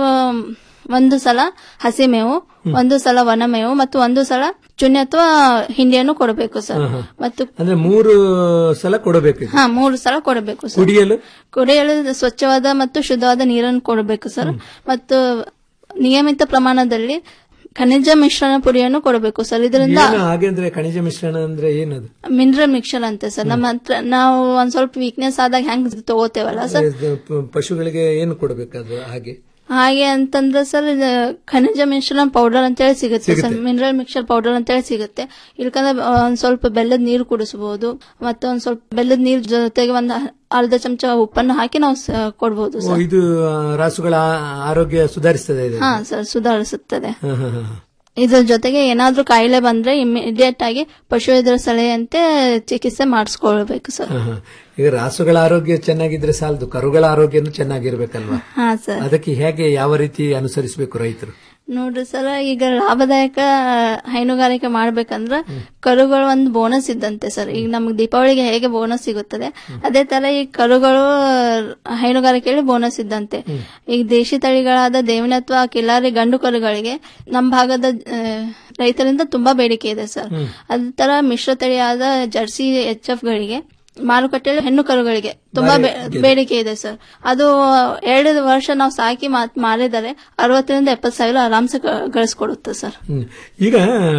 ಒಂದು ಸಲ ಹಸಿ ಮೇವು ಒಂದು ಸಲ ವನ ಮೇವು ಮತ್ತು ಒಂದು ಸಲ ಚುನ್ನಿ ಅಥವಾ ಹಿಂಡಿಯನ್ನು ಕೊಡಬೇಕು ಸರ್ ಹಾ, ಹಾ. ಮತ್ತು ಅಂದ್ರೆ ಮೂರು ಸಲ ಕೊಡಬೇಕು ಇದು. ಹಾ ಮೂರು ಸಲ ಕೊಡಬೇಕು ಸರ್ ಕುಡಿಯಲು ಕುಡಿಯಲು ಸ್ವಚ್ಛವಾದ ಮತ್ತು ಶುದ್ಧವಾದ ನೀರನ್ನು ಕೊಡಬೇಕು ಸರ್ ಮತ್ತು ನಿಯಮಿತ ಪ್ರಮಾಣದಲ್ಲಿ ಖನಿಜ ಮಿಶ್ರಣ ಪುಡಿಯನ್ನು ಕೊಡಬೇಕು ಸರ್ ಇದರಿಂದ ಏನು ಹಾಗೆ ಅಂದ್ರೆ ಖನಿಜ ಮಿಶ್ರಣ ಅಂದ್ರೆ ಏನದು ಮಿನರಲ್ ಮಿಕ್ಸರ್ ಅಂತೆ ಸರ್ ನಮ್ಮ ಹತ್ರ ನಾವು ಒಂದ್ ಸ್ವಲ್ಪ ವೀಕ್ನೆಸ್ ಆದಾಗ ಹೆಂಗ್ ತಗೋತೇವಲ್ಲ ಸರ್ ಇದು ಪ- ಪಶುಗಳಿಗೆ ಏನು ಕೊಡಬೇಕದು ಹಾಗೆ ಹಾಗೆ ಅಂತಂದ್ರೆ ಸರ್ ಇದು ಖನಿಜ ಮಿಶ್ರಣ ಪೌಡರ್ ಅಂತೇಳಿ ಸಿಗುತ್ತೆ ಸರ್ ಸಿಗುತ್ತೆ. ಮಿನರಲ್ ಮಿಕ್ಸರ್ ಪೌಡರ್ ಅಂತೇಳಿ ಸಿಗುತ್ತೆ ಇಲ್ಕಂದ್ರೆ ಒಂದ್ ಸ್ವಲ್ಪ ಬೆಲ್ಲದ ನೀರು ಕುಡಿಸಬಹುದು ಮತ್ತೆ ಒಂದ್ ಸ್ವಲ್ಪ ಬೆಲ್ಲದ ನೀರ್ ಜೊತೆಗೆ ಒಂದ್ ಅರ್ಧ ಚಮಚ ಉಪ್ಪನ್ನು ಹಾಕಿ ನಾವು ಸ- ಕೊಡ್ಬೋದು ಓ, ಸರ್ ಇದು ಆ, ರಾಸುಗಳ ಆ- ಆರೋಗ್ಯ ಸುಧಾರಿಸ್ತದೆ ಇದು ಹಾ ಸರ್ ಸುಧಾರಿಸುತ್ತದೆ ಹಾ, ಹಾ, ಹಾ. ಇದ್ರ ಜೊತೆಗೆ ಏನಾದ್ರೂ ಕಾಯಿಲೆ ಬಂದ್ರೆ ಇಮಿಡಿಯೇಟ್ ಆಗಿ ಪಶುವೈದ್ಯರ ಸಲಹೆಯಂತೆ ಚಿಕಿತ್ಸೆ ಮಾಡಿಸ್ಕೊಳ್ಬೇಕು ಸರ್ ಹಾ, ಹಾ. ಈಗ ರಾಸುಗಳ ಆರೋಗ್ಯ ಚೆನ್ನಾಗಿದ್ರೆ ಸಾಲದು ಕರುಗಳ ಆರೋಗ್ಯನೂ ಚೆನ್ನಾಗಿರ್ಬೇಕಲ್ವಾ ಹಾ ಸರ್ ಅದಕ್ಕೆ ಹೇಗೆ ಯಾವ ರೀತಿ ಅನುಸರಿಸಬೇಕು ರೈತರು ನೋಡ್ರಿ ಸರ್ ಈಗ ಲಾಭದಾಯಕ ಹೈನುಗಾರಿಕೆ ಮಾಡ್ಬೇಕಂದ್ರ ಕರುಗಳು ಒಂದು ಬೋನಸ್ ಇದ್ದಂತೆ ಸರ್ ಈಗ ನಮ್ಗೆ ದೀಪಾವಳಿಗೆ ಹೇಗೆ ಬೋನಸ್ ಸಿಗುತ್ತದೆ ಅದೇ ತರ ಈ ಕರುಗಳು ಹೈನುಗಾರಿಕೆಯಲ್ಲಿ ಬೋನಸ್ ಇದ್ದಂತೆ ಈಗ ದೇಶಿ ತಳಿಗಳಾದ ದೇವಿನ ಅಥವಾ ಕಿಲಾರಿ ಗಂಡು ಕರುಗಳಿಗೆ ನಮ್ಮ ಭಾಗದ ಆ, ರೈತರಿಂದ ತುಂಬಾ ಬೇಡಿಕೆ ಇದೆ ಸರ್ ಅದೇ ತರ ಮಿಶ್ರ ತಳಿಯಾದ ಜರ್ಸಿ ಎಚ್ ಎಫ್ ಗಳಿಗೆ ಮಾರುಕಟ್ಟೆಯಲ್ಲಿ ಹೆಣ್ಣು ಕರುಗಳಿಗೆ ತುಂಬಾ ಬೇ- ಬೇಡಿಕೆ ಇದೆ ಸರ್ ಅದು ಎರಡು ವರ್ಷ ನಾವು ಸಾಕಿ ಮಾತ್ ಮಾರಿದರೆ ಅರವತ್ತರಿಂದ ಎಪ್ಪತ್ತು ಸಾವಿರ ಆರಾಮ್ಸೆ ಗ- ಗಳಿಸ್ಕೊಡುತ್ತೆ ಸರ್ ಹ್ಮ್. ಈಗ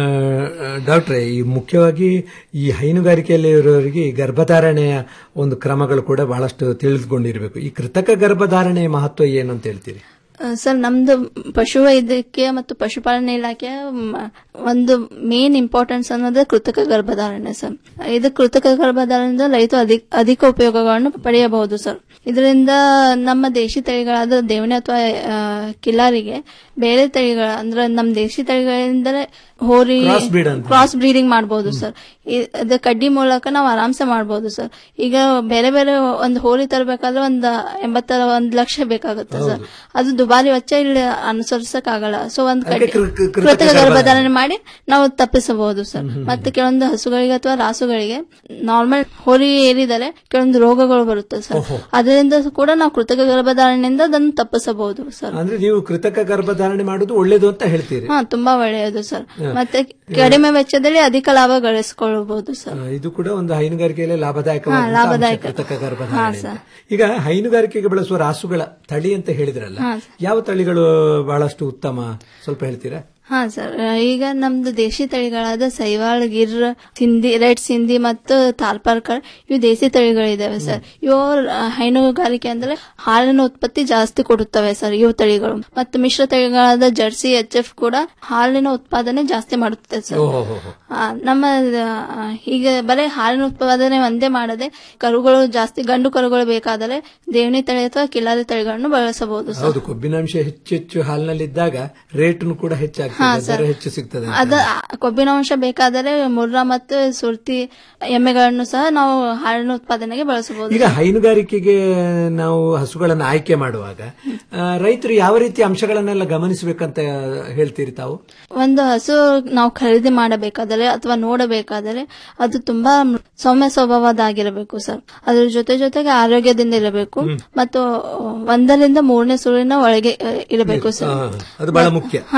ಡಾಕ್ಟ್ರೆ ಈ ಮುಖ್ಯವಾಗಿ ಈ ಹೈನುಗಾರಿಕೆಯಲ್ಲಿ ಇರೋರಿಗೆ ಈ ಗರ್ಭಧಾರಣೆಯ ಒಂದು ಕ್ರಮಗಳು ಕೂಡ ಬಹಳಷ್ಟು ತಿಳಿದುಕೊಂಡಿರಬೇಕು ಈ ಕೃತಕ ಗರ್ಭಧಾರಣೆಯ ಮಹತ್ವ ಏನು ಅಂತ ಹೇಳ್ತೀರಿ ಆ, ಸರ್ ನಮ್ದು ಪಶುವೈದ್ಯಕೀಯ ಮತ್ತು ಪಶುಪಾಲನೆ ಇಲಾಖೆಯ ಮ, ಒಂದು ಮೇನ್ ಇಂಪಾರ್ಟೆನ್ಸ್ ಅನ್ನೋದು ಕೃತಕ ಗರ್ಭಧಾರಣೆ ಸರ್ ಇದು ಕೃತಕ ಗರ್ಭಧಾರಣೆಯಿಂದ ರೈತ ಅಧಿಕ ಅಧಿಕ ಉಪಯೋಗಗಳನ್ನು ಪಡೆಯಬಹುದು ಸರ್ ಇದರಿಂದ ನಮ್ಮ ದೇಶಿ ತಳಿಗಳಾದ ದೇವಣೆ ಅಥವಾ ಆ, ಕಿಲಾರಿಗೆ ಬೇರೆ ತಳಿಗಳ ಅಂದ್ರೆ ನಮ್ಮ ದೇಶಿ ತಳಿಗಳಿಂದಲೇ ಹೋರಿ Cross breed ಅಂತ. ಕ್ರಾಸ್ ಬ್ರೀಡಿಂಗ್ ಮಾಡಬಹುದು ಸರ್ ಇ- ಅದ ಕಡ್ಡಿ ಮೂಲಕ ನಾವು ಆರಾಮ್ಸೆ ಮಾಡಬಹುದು ಸರ್ ಈಗ ಬೇರೆ ಬೇರೆ ಒಂದು ಹೋರಿ ತರಬೇಕಾದ್ರೆ ಒಂದ್ ಎಂಬತ್ತರ ಒಂದ್ ಲಕ್ಷ ಬೇಕಾಗುತ್ತೆ ಸರ್ ಅದು ದುಬಾರಿ ವೆಚ್ಚ ಇಲ್ಲಿ ಅನುಸರಿಸಕ್ ಆಗಲ್ಲ ಸೊ ಒಂದ್ ಕಡ್ಡಿ ಕೃ- ಕೃ- ಕೃತಕ ಕೃತಕ ಗರ್ಭಧಾರಣೆ. ಗರ್ಭಧಾರಣೆ ಮಾಡಿ ನಾವು ತಪ್ಪಿಸಬಹುದು ಸರ್ ಮತ್ತೆ ಕೆಲವೊಂದು ಹಸುಗಳಿಗೆ ಅಥವಾ ರಾಸುಗಳಿಗೆ ನಾರ್ಮಲ್ ಹೋರಿ ಏರಿದರೆ ಕೆಲವೊಂದು ರೋಗಗಳು ಬರುತ್ತೆ ಸರ್ ಅದರಿಂದ ಕೂಡ ನಾವು ಕೃತಕ ಗರ್ಭಧಾರಣೆಯಿಂದ ಅದನ್ನು ತಪ್ಪಿಸಬಹುದು ಸರ್ ಅಂದ್ರೆ ನೀವು ಕೃತಕ ಗರ್ಭಧಾರಣೆ ಮಾಡುವುದು ಒಳ್ಳೇದು ಅಂತ ಹೇಳ್ತೀರಿ ಹಾ ತುಂಬಾ ಒಳ್ಳೆಯದು ಸರ್ ಹಾ. ಮತ್ತೆ ಕಡಿಮೆ ವೆಚ್ಚದಲ್ಲಿ ಅಧಿಕ ಲಾಭ ಗಳಿಸಿಕೊಳ್ಳಬಹುದು ಸರ್ ಆ, ಇದು ಕೂಡ ಒಂದು ಹೈನುಗಾರಿಕೆಯಲ್ಲಿ ಲಾಭದಾಯಕ ಹಾ, ಲಾಭದಾಯಕ. ಕೃತಕ ಹಾ, ಗರ್ಭಧಾರಣೆ ಸರ್. ಅಂತ. ಈಗ ಹೈನುಗಾರಿಕೆಗೆ ಬಳಸುವ ರಾಸುಗಳ ತಳಿ ಅಂತ ಹೇಳಿದ್ರಲ್ಲ ಹಾ, ಯಾವ ತಳಿಗಳು ಬಹಳಷ್ಟು ಉತ್ತಮ ಸ್ವಲ್ಪ ಹೇಳ್ತೀರಾ ಹಾ ಸರ್ ಈಗ ನಮ್ದು ದೇಶಿ ತಳಿಗಳಾದ ಸೈವಾಳ್ ಗಿರ್ ಸಿಂಧಿ ರೆಡ್ ಸಿಂಧಿ ಮತ್ತು ತಾಲ್ಪಾರ್ಕರ್ ಇವು ದೇಸಿ ತಳಿಗಳಿದಾವೆ ಸರ್ ಇವು ಆ, ಹೈನುಗಾರಿಕೆ ಅಂದ್ರೆ ಹಾಲಿನ ಉತ್ಪತ್ತಿ ಜಾಸ್ತಿ ಕೊಡುತ್ತವೆ ಸರ್ ಇವು ತಳಿಗಳು ಮತ್ತು ಮಿಶ್ರ ತಳಿಗಳಾದ ಜರ್ಸಿ ಎಚ್ ಎಫ್ ಕೂಡ ಹಾಲಿನ ಉತ್ಪಾದನೆ ಜಾಸ್ತಿ ಮಾಡುತ್ತೆ ಸರ್ ಆ, ನಮ್ಮ ಆ, ಈಗ ಬರೀ ಹಾಲಿನ ಉತ್ಪಾದನೆ ಒಂದೇ ಮಾಡದೆ ಕರುಗಳು ಜಾಸ್ತಿ ಗಂಡು ಕರುಗಳು ಬೇಕಾದರೆ ದೇವನಿ ತಳಿ ಅಥವಾ ಕಿಲಾರಿ ತಳಿಗಳನ್ನು ಬಳಸಬಹುದು ಸರ್ ಹೌದು ಕೊಬ್ಬಿನಾಂಶ ಹೆಚ್ಚು ಹೆಚ್ಚು ಹಾಲಿನಲ್ಲಿದ್ದಾಗ ರೇಟ್ನು ಕೂಡ ಹಾ, ಹೆಚ್ಚಾಗ್ತದೆ ಸರ್. ದರ ಹೆಚ್ಚು ಸಿಗ್ತದೆ ಅಂತ. ಅದ ಕೊಬ್ಬಿನಾಂಶ ಬೇಕಾದರೆ ಮುರ್ರಾ ಮತ್ತು ಸುರ್ತಿ ಎಮ್ಮೆಗಳನ್ನು ಸಹ ನಾವು ಹಾಲಿನ ಉತ್ಪಾದನೆಗೆ ಬಳಸಬಹುದು ಈಗ ಹೈನುಗಾರಿಕೆಗೆ ನಾವು ಹಸುಗಳನ್ನು ಆಯ್ಕೆ ಮಾಡುವಾಗ ಆ, ರೈತರು ಯಾವ ರೀತಿ ಅಂಶಗಳನ್ನೆಲ್ಲ ಗಮನಿಸಬೇಕಂತ ಹೇಳ್ತೀರಿ ತಾವು ಒಂದು ಹಸು ನಾವು ಖರೀದಿ ಮಾಡಬೇಕಾದರೆ ಅಥವಾ ನೋಡಬೇಕಾದರೆ ಅದು ತುಂಬಾ ಸೌಮ್ಯ ಸ್ವಭಾವದಾಗಿರಬೇಕು ಸರ್ ಅದ್ರ ಜೊತೆ ಜೊತೆಗೆ ಆರೋಗ್ಯದಿಂದ ಇರಬೇಕು ಮತ್ತು ಒಂದರಿಂದ ಮೂರನೇ ಸುಳಿನ ಒಳಗೆ ಅ, ಇರಬೇಕು ಸರ್ ಆ, ಅದು ಬಹಳ ಮುಖ್ಯ ಹಾ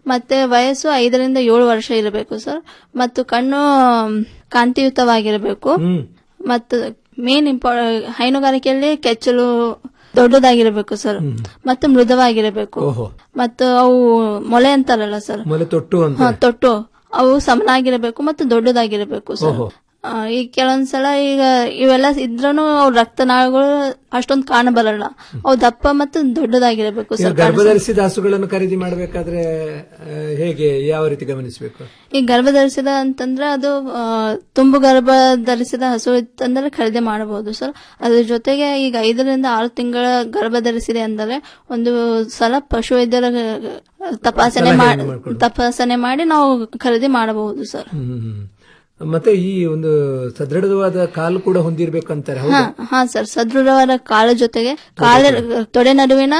ಮತ್ತೆ ವಯಸ್ಸು ಐದರಿಂದ ಏಳು ವರ್ಷ ಇರಬೇಕು ಸರ್ ಮತ್ತು ಕಣ್ಣು ಮ್, ಕಾಂತಿಯುತವಾಗಿರಬೇಕು ಮತ್ತು ಮೇನ್ ಇಂಪಾ ಹೈನುಗಾರಿಕೆಯಲ್ಲಿ ಕೆಚ್ಚಲು ದೊಡ್ಡದಾಗಿರಬೇಕು ಸರ್ ಮತ್ತು ಮೃದುವಾಗಿರಬೇಕು ಓಹೋ ಮತ್ತು ಅವು ಮೊಲೆ ಅಂತಾರಲ್ಲ ಸರ್ ಮೊಲೆ ತೊಟ್ಟು ಅಂತ ಹಾ, ತೊಟ್ಟು ಅವು ಸಮನಾಗಿರಬೇಕು ಮತ್ತು ದೊಡ್ಡದಾಗಿರಬೇಕು ಸರ್ ಓಹೋ. ಆ, ಈಗ ಕೆಲವೊಂದ್ಸಲ ಈಗ ಇವೆಲ್ಲ ಇದ್ರೂ ಅವ್ರ ರಕ್ತನಾಳಗಳು ಅಷ್ಟೊಂದು ಕಾಣ ಬರಲ್ಲ ಅವು ದಪ್ಪ ಮತ್ತು ದೊಡ್ಡದಾಗಿರಬೇಕು ಈಗ ಸರ್ ಗರ್ಭಧರಿಸಿದ ಹಸುಗಳನ್ನು ಖರೀದಿ ಮಾಡಬೇಕಾದ್ರೆ ಆ, ಹೇಗೆ ಯಾವ ರೀತಿ ಗಮನಿಸಬೇಕು ಈಗ ಗರ್ಭ ಧರಿಸಿದ ಅಂತಂದ್ರೆ ಅದು ಆ, ತುಂಬು ಗರ್ಭ ಧರಿಸಿದ ಹಸು ಇತ್ತಂದ್ರೆ ಖರೀದಿ ಮಾಡಬಹುದು ಸರ್ ಅದ್ರ ಜೊತೆಗೆ ಈಗ ಐದರಿಂದ ಆರು ತಿಂಗಳ ಗರ್ಭ ಧರಿಸಿದೆ ಅಂದರೆ ಒಂದು ಸಲ ಪಶು ವೈದ್ಯರ ತಪಾಸಣೆ ಸಲಹೆಯನ್ನು ಮಾಡಿ ಮಾಡ್ಕೊಂಡು. ತಪಾಸಣೆ ಮಾಡಿ ನಾವು ಖರೀದಿ ಮಾಡಬಹುದು ಸರ್ ಹ್ಮ್. ಮತ್ತೆ ಈ ಒಂದು ಸದೃಢವಾದ ಕಾಲು ಕೂಡ ಹೊಂದಿರಬೇಕು ಅಂತಾರೆ ಹಾ ಹೌದು ಹಾ ಸರ್ ಸದೃಢವಾದ ಕಾಲ ಜೊತೆಗೆ ಕಾಲ ತೊಡೆ ನಡುವಿನ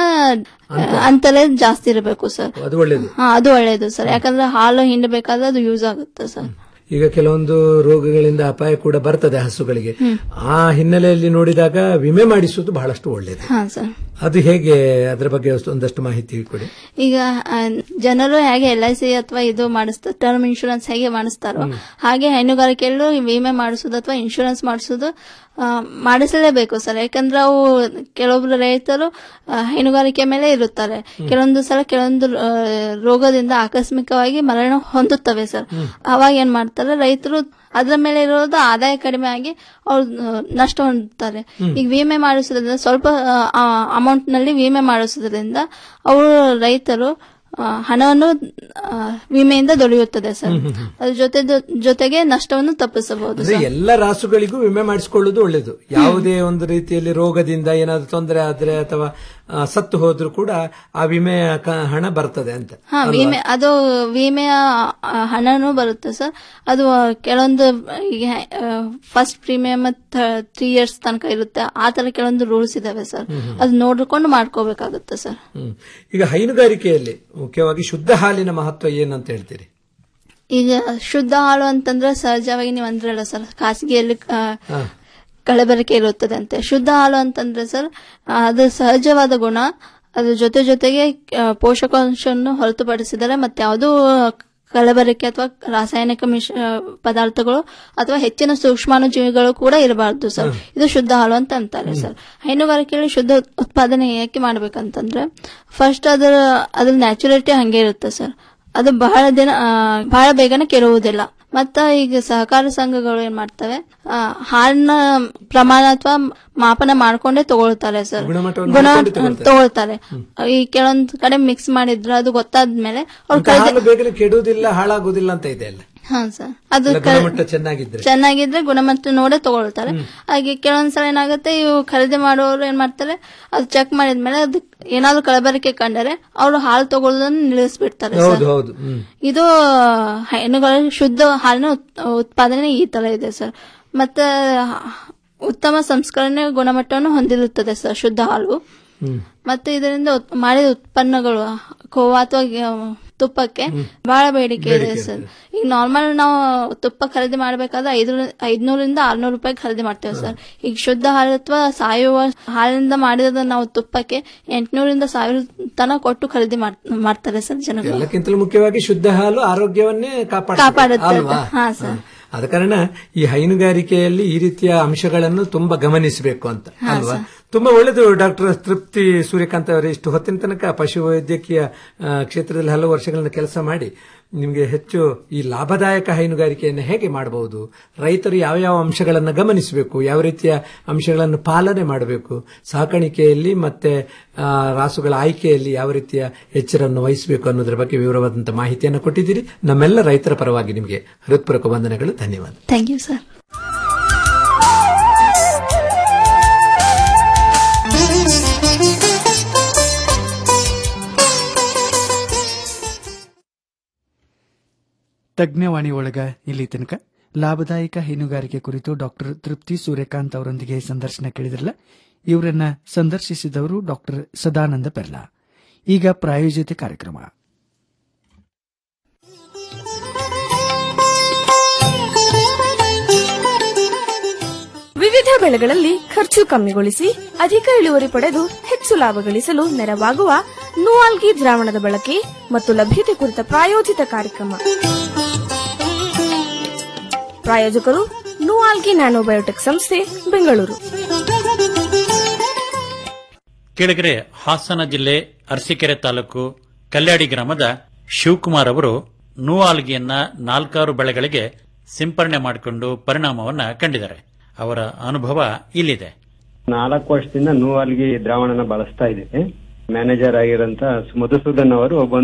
ಅಂತಲೇ ಜಾಸ್ತಿ ಇರಬೇಕು ಸರ್ ಅದು ಒಳ್ಳೇದು ಹಾ ಅದು ಒಳ್ಳೇದು ಸರ್ ಯಾಕಂದ್ರೆ ಹಾಲು ಹಿಂಡಬೇಕಾದ್ರೆ ಅದು ಯೂಸ್ ಆಗುತ್ತೆ ಸರ್ ಈಗ ಕೆಲವೊಂದು ರೋಗಗಳಿಂದ ಅಪಾಯ ಕೂಡ ಬರ್ತದೆ ಹಸುಗಳಿಗೆ ಹ್ಮ್. ಆ ಹಿನ್ನೆಲೆಯಲ್ಲಿ ನೋಡಿದಾಗ ವಿಮೆ ಮಾಡಿಸುವುದು ಬಹಳಷ್ಟು ಒಳ್ಳೆಯದು ಹಾ ಸರ್ ಅದು ಹೇಗೆ ಅದರ ಬಗ್ಗೆ ಒಂದಷ್ಟು ಮಾಹಿತಿ ಕೊಡಿ ಈಗ ಆ, ಜನರು ಹೇಗೆ ಎಲ್ ಐ ಸಿ ಅಥವಾ ಇದು ಮಾಡಿಸ್ತಾರೆ ಟರ್ಮ್ ಇನ್ಶೂರೆನ್ಸ್ ಹೇಗೆ ಮಾಡಿಸ್ತಾರೋ ಹಾಗೆ ಹೈನುಗಾರಿಕೆಯಲ್ಲೂ ಈ ವಿಮೆ ಮಾಡಿಸೋದು ಅಥವಾ ಇನ್ಶೂರೆನ್ಸ್ ಮಾಡಿಸೋದು ಆ, ಮಾಡಿಸಲೇಬೇಕು ಸರ್ ಯಾಕಂದ್ರೆ ಅವು ಕೆಲವೊಬ್ರು ರೈತರು ಆ, ಹೈನುಗಾರಿಕೆ ಮೇಲೆ ಇರುತ್ತಾರೆ ಕೆಲವೊಂದು ಸಲ ಕೆಲವೊಂದು ಆ, ರೋಗದಿಂದ ಆಕಸ್ಮಿಕವಾಗಿ ಮರಣ ಹೊಂದುತ್ತವೆ ಸರ್ ಅವಾಗ ಏನ್ ಮಾಡ್ತಾರೆ ರೈತರು ಅದ್ರ ಮೇಲೆ ಇರೋದು ಆದಾಯ ಕಡಿಮೆ ಆಗಿ ಅವ್ರು ಆ, ನಷ್ಟ ಹೊಂದುತ್ತಾರೆ ಈಗ ವಿಮೆ ಮಾಡಿಸೋದ್ರಿಂದ ಸ್ವಲ್ಪ ಅಮೌಂಟ್ ನಲ್ಲಿ ವಿಮೆ ಮಾಡಿಸೋದ್ರಿಂದ ಅವರು ರೈತರು ಆ, ಹಣವನ್ನು ಆ, ವಿಮೆಯಿಂದ ದೊರೆಯುತ್ತದೆ ಸರ್ ಅದ್ರ ಜೊತೆ ಜೊತೆಗೆ ನಷ್ಟವನ್ನು ತಪ್ಪಿಸಬಹುದು ಅಂದ್ರೆ ಸರ್ ಎಲ್ಲ ರಾಸುಗಳಿಗೂ ವಿಮೆ ಮಾಡಿಸಿಕೊಳ್ಳುವುದು ಒಳ್ಳೆಯದು ಯಾವುದೇ ಒಂದು ರೀತಿಯಲ್ಲಿ ರೋಗದಿಂದ ಏನಾದ್ರು ತೊಂದರೆ ಆದ್ರೆ ಅಥವಾ ಆ, ಸತ್ತು ಹೋದ್ರೂ ಕೂಡ ಆ ವಿಮೆಯ ಕ- ಹಣ ಬರ್ತದೆ ಅಂತ ಹಾ ಅಲ್ವಾ? ವಿಮೆ ಅದು ವಿಮೆಯ ಆ, ಹಣನೂ ಬರುತ್ತೆ ಸರ್ ಅದು ಆ, ಕೆಲವೊಂದು ಈಗ ಫಸ್ಟ್ ಪ್ರೀಮಿಯಂ ತ್ರೀ ಇಯರ್ಸ್ ತನಕ ಇರುತ್ತೆ ಆ ತರ ಕೆಲವೊಂದು ರೂಲ್ಸ್ ಇದಾವೆ ಸರ್ ಹ್ಮ್, ಹ್ಮ್. ಅದು ನೋಡ್ಕೊಂಡು ಮಾಡ್ಕೋಬೇಕಾಗುತ್ತೆ ಸರ್ ಹ್ಮ್. ಈಗ ಹೈನುಗಾರಿಕೆಯಲ್ಲಿ ಮುಖ್ಯವಾಗಿ ಶುದ್ಧ ಹಾಲಿನ ಮಹತ್ವ ಏನಂತ ಹೇಳ್ತೀರಿ ಈಗ ಶುದ್ಧ ಹಾಲು ಅಂತಂದ್ರೆ ಸಹಜವಾಗಿ ನೀವು ಅಂದ್ರಲ್ಲ ಸರ್ ಖಾಸಗಿಯಲ್ಲಿ ಆ, ಹಾ. ಕಲಬೆರಕೆ ಇರುತ್ತದೆ ಅಂತೆ ಶುದ್ಧ ಹಾಲು ಅಂತಂದ್ರೆ ಸರ್ ಆ, ಅದು ಸಹಜವಾದ ಗುಣ ಅದ್ರ ಜೊತೆ ಜೊತೆಗೆ ಆ, ಪೋಷಕಾಂಶವನ್ನು ಹೊರತುಪಡಿಸಿದರೆ ಮತ್ತೆ ಯಾವುದೂ ಕಲಬೆರಕೆ ಅಥವಾ ರಾಸಾಯನಿಕ ಮಿಶ ಆ, ಪದಾರ್ಥಗಳು ಅಥವಾ ಹೆಚ್ಚಿನ ಸೂಕ್ಷ್ಮಾಣುಜೀವಿಗಳು ಕೂಡ ಇರಬಾರ್ದು ಸರ್ ಇದು ಶುದ್ಧ ಹಾಲು ಅಂತ ಅಂತಾರೆ ಸರ್ ಹೈನುಗಾರಿಕೆಯಲ್ಲಿ ಶುದ್ಧ ಉತ್ಪಾದನೆ ಯಾಕೆ ಮಾಡ್ಬೇಕಂತಂದ್ರೆ ಫಸ್ಟ್ ಅದರ ಅದ್ರ ನ್ಯಾಚುರಲಿಟಿ ಹಂಗೆ ಇರುತ್ತೆ ಸರ್ ಅದು ಬಹಳ ದಿನ ಆ, ಬಹಳ ಬೇಗನೆ ಕೆಡುವುದಿಲ್ಲ ಮತ್ತ ಈಗ ಸಹಕಾರ ಸಂಘಗಳು ಏನ್ ಮಾಡ್ತವೆ ಆ, ಹಾಲಿನ ಪ್ರಮಾಣ ಅಥವಾ ಮಾಪನ ಮಾಡ್ಕೊಂಡೇ ತಗೊಳ್ತಾರೆ ಸರ್ ಗುಣಮಟ್ಟವನ್ನು ಗುಣ ನೋಡ್ಕೊಂಡೇ ತಗೊಳ್ತಾರೆ. ತಗೊಳ್ತಾರೆ ಈ ಕೆಲವೊಂದು ಕಡೆ ಮಿಕ್ಸ್ ಮಾಡಿದ್ರೆ ಅದು ಗೊತ್ತಾದ್ಮೇಲೆ ಅವ್ರು ಮತ್ತೆ ಹಾಲು ಬೇಗನೆ ಕೆಡುವುದಿಲ್ಲ ಹಾಳಾಗುವುದಿಲ್ಲ ಅಂತ ಇದೆ ಅಲ್ಲ ಹಾ ಸರ್ ಅದು ಎಲ್ಲ ಕ- ಗುಣಮಟ್ಟ ಚೆನ್ನಾಗಿದ್ರೆ ಚೆನ್ನಾಗಿದ್ರೆ ಗುಣಮಟ್ಟ ನೋಡೇ ತಗೊಳ್ತಾರೆ ಹಾಗೆ ಕೆಲವೊಂದ್ಸಲ ಏನಾಗುತ್ತೆ ಇವು ಖರೀದಿ ಮಾಡೋರು ಏನ್ ಮಾಡ್ತಾರೆ ಅದು ಚೆಕ್ ಮಾಡಿದ್ಮೇಲೆ ಅದು ಏನಾದ್ರು ಕಲಬೆರಕೆ ಕಂಡರೆ ಅವರು ಹಾಲು ತಗೊಳ್ಳೋದನ್ನ ನಿಲ್ಲಿಸ್ಬಿಡ್ತಾರೆ ಸರ್ ಹೌದು ಹೌದು ಹ್ಮ್ ಇದು ಹೈನುಗಳ ಶುದ್ಧ ಹಾಲಿನ ಉತ್- ಉತ್ಪಾದನೆ ಈ ತರ ಇದೆ ಸರ್ ಮತ್ತೆ ಉತ್ತಮ ಸಂಸ್ಕರಣೆ ಗುಣಮಟ್ಟವನ್ನು ಹೊಂದಿರುತ್ತದೆ ಸರ್ ಶುದ್ಧ ಹಾಲು ಹ್ಮ್ ಮತ್ತೆ ಇದರಿಂದ ಉತ್- ಮಾಡಿದ ಉತ್ಪನ್ನಗಳು ಕೋವಾ ಅಥವಾ ಗ- ತುಪ್ಪಕ್ಕೆ ಬಹಳ ಬೇಡಿಕೆ ಇದೆ ಬೇಡಿಕೆ ಸರ್ ಈಗ ನಾರ್ಮಲ್ ನಾವು ತುಪ್ಪ ಖರೀದಿ ಮಾಡಬೇಕಾದ್ರೆ ಐದು ಐದ್ನೂರಿಂದ ಆರ್ನೂರು ರೂಪಾಯಿ ಖರೀದಿ ಮಾಡ್ತೇವೆ ಸರ್ ಈಗ ಶುದ್ಧ ಹಾಲು ಅಥವಾ ಸಾವಯವ ಹಾಲಿನಿಂದ ಮಾಡಿದ ನಾವು ತುಪ್ಪಕ್ಕೆ ಎಂಟುನೂರಿಂದ ಸಾವಿರ ತನ ಕೊಟ್ಟು ಖರೀದಿ ಮಾಡ್- ಮಾಡ್ತಾರೆ ಸರ್ ಜನಗಳು ಎಲ್ಲಕ್ಕಿಂತಲೂ ಮುಖ್ಯವಾಗಿ ಶುದ್ಧ ಹಾಲು ಆರೋಗ್ಯವನ್ನೇ ಕಾಪಾಡ ಕಾಪಾಡುತ್ತೆ ಅಲ್ವಾ ಹಾ ಸರ್ ಆದ ಕಾರಣ ಈ ಹೈನುಗಾರಿಕೆಯಲ್ಲಿ ಈ ರೀತಿಯ ಅಂಶಗಳನ್ನು ತುಂಬಾ ಗಮನಿಸಬೇಕು ಅಂತ ಹಾ, ಅಲ್ವಾ ಸರ್. ತುಂಬಾ ಒಳ್ಳೆಯದು ಡಾಕ್ಟರ್ ತೃಪ್ತಿ ಸೂರ್ಯಕಾಂತ್ ಅವರೇ ಇಷ್ಟು ಹೊತ್ತಿನ ತನಕ ಪಶುವೈದ್ಯಕೀಯ ಆ, ಕ್ಷೇತ್ರದಲ್ಲಿ ಹಲವು ವರ್ಷಗಳಿಂದ ಕೆಲಸ ಮಾಡಿ ನಿಮಗೆ ಹೆಚ್ಚು ಈ ಲಾಭದಾಯಕ ಹೈನುಗಾರಿಕೆಯನ್ನು ಹೇಗೆ ಮಾಡಬಹುದು ರೈತರು ಯಾವ ಯಾವ ಅಂಶಗಳನ್ನು ಗಮನಿಸಬೇಕು ಯಾವ ರೀತಿಯ ಅಂಶಗಳನ್ನು ಪಾಲನೆ ಮಾಡಬೇಕು ಸಾಕಾಣಿಕೆಯಲ್ಲಿ ಮತ್ತೆ ಆ, ರಾಸುಗಳ ಆಯ್ಕೆಯಲ್ಲಿ ಯಾವ ರೀತಿಯ ಎಚ್ಚರವನ್ನು ವಹಿಸಬೇಕು ಅನ್ನೋದರ ಬಗ್ಗೆ ವಿವರವಾದಂತಹ ಮಾಹಿತಿಯನ್ನು ಕೊಟ್ಟಿದ್ದೀರಿ ನಮ್ಮೆಲ್ಲ ರೈತರ ಪರವಾಗಿ ನಿಮಗೆ ಹೃತ್ಪೂರ್ವಕ ವಂದನೆಗಳು ಧನ್ಯವಾದ ಥ್ಯಾಂಕ್ ಯು ಸರ್ ತಜ್ಞವಾಣಿ ಒಳಗ ಇಲ್ಲಿ ತನಕ ಲಾಭದಾಯಕ ಹೈನುಗಾರಿಕೆ ಕುರಿತು ಡಾಕ್ಟರ್ ತೃಪ್ತಿ ಸೂರ್ಯಕಾಂತ್ ಅವರೊಂದಿಗೆ ಸಂದರ್ಶನ ಕೇಳಿದ್ರಲ್ಲ ಇವರನ್ನ ಸಂದರ್ಶಿಸಿದವರು ಡಾಕ್ಟರ್ ಸದಾನಂದ ಪೆರ್ಲಾ ಈಗ ಪ್ರಾಯೋಜಿತ ಕಾರ್ಯಕ್ರಮ ವಿವಿಧ ಬೆಳೆಗಳಲ್ಲಿ ಖರ್ಚು ಕಮ್ಮಿಗೊಳಿಸಿ ಅಧಿಕ ಇಳುವರಿ ಪಡೆದು ಹೆಚ್ಚು ಹೆಚ್ಚು ಲಾಭ ಗಳಿಸಲು ನೆರವಾಗುವ ನೂಆಲ್ಗಿ ದ್ರಾವಣದ ಬಳಕೆ ಮತ್ತು ಲಭ್ಯತೆ ಕುರಿತ ಪ್ರಾಯೋಜಿತ ಕಾರ್ಯಕ್ರಮ ಪ್ರಾಯೋಜಕರು ನೂಆಲ್ಗಿ ನ್ಯಾನೋಬಯೋಟೆಕ್ ಸಂಸ್ಥೆ ಬೆಂಗಳೂರು ಕೆಳಗರೆ ಹಾಸನ ಜಿಲ್ಲೆ ಅರಸೀಕೆರೆ ತಾಲೂಕು ಕಲ್ಯಾಡಿ ಗ್ರಾಮದ ಶಿವಕುಮಾರ್ ಅವರು ನೂಆಲ್ಗಿಯನ್ನ ನಾಲ್ಕಾರು ಬೆಳೆಗಳಿಗೆ ಸಿಂಪರಣೆ ಮಾಡಿಕೊಂಡು ಪರಿಣಾಮವನ್ನ ಕಂಡಿದ್ದಾರೆ ಅವರ ಅನುಭವ ಇಲ್ಲಿದೆ ನಾಲ್ಕು ವರ್ಷದಿಂದ ನೂವಲ್ಗಿ ದ್ರಾವಣನ ಬಳಸ್ತಾ ಇದ್ದೀವಿ ಮ್ಯಾನೇಜರ್ ಆಗಿರೋಂತ ಮಧುಸೂದನ್ ಅವರು ಬಂದು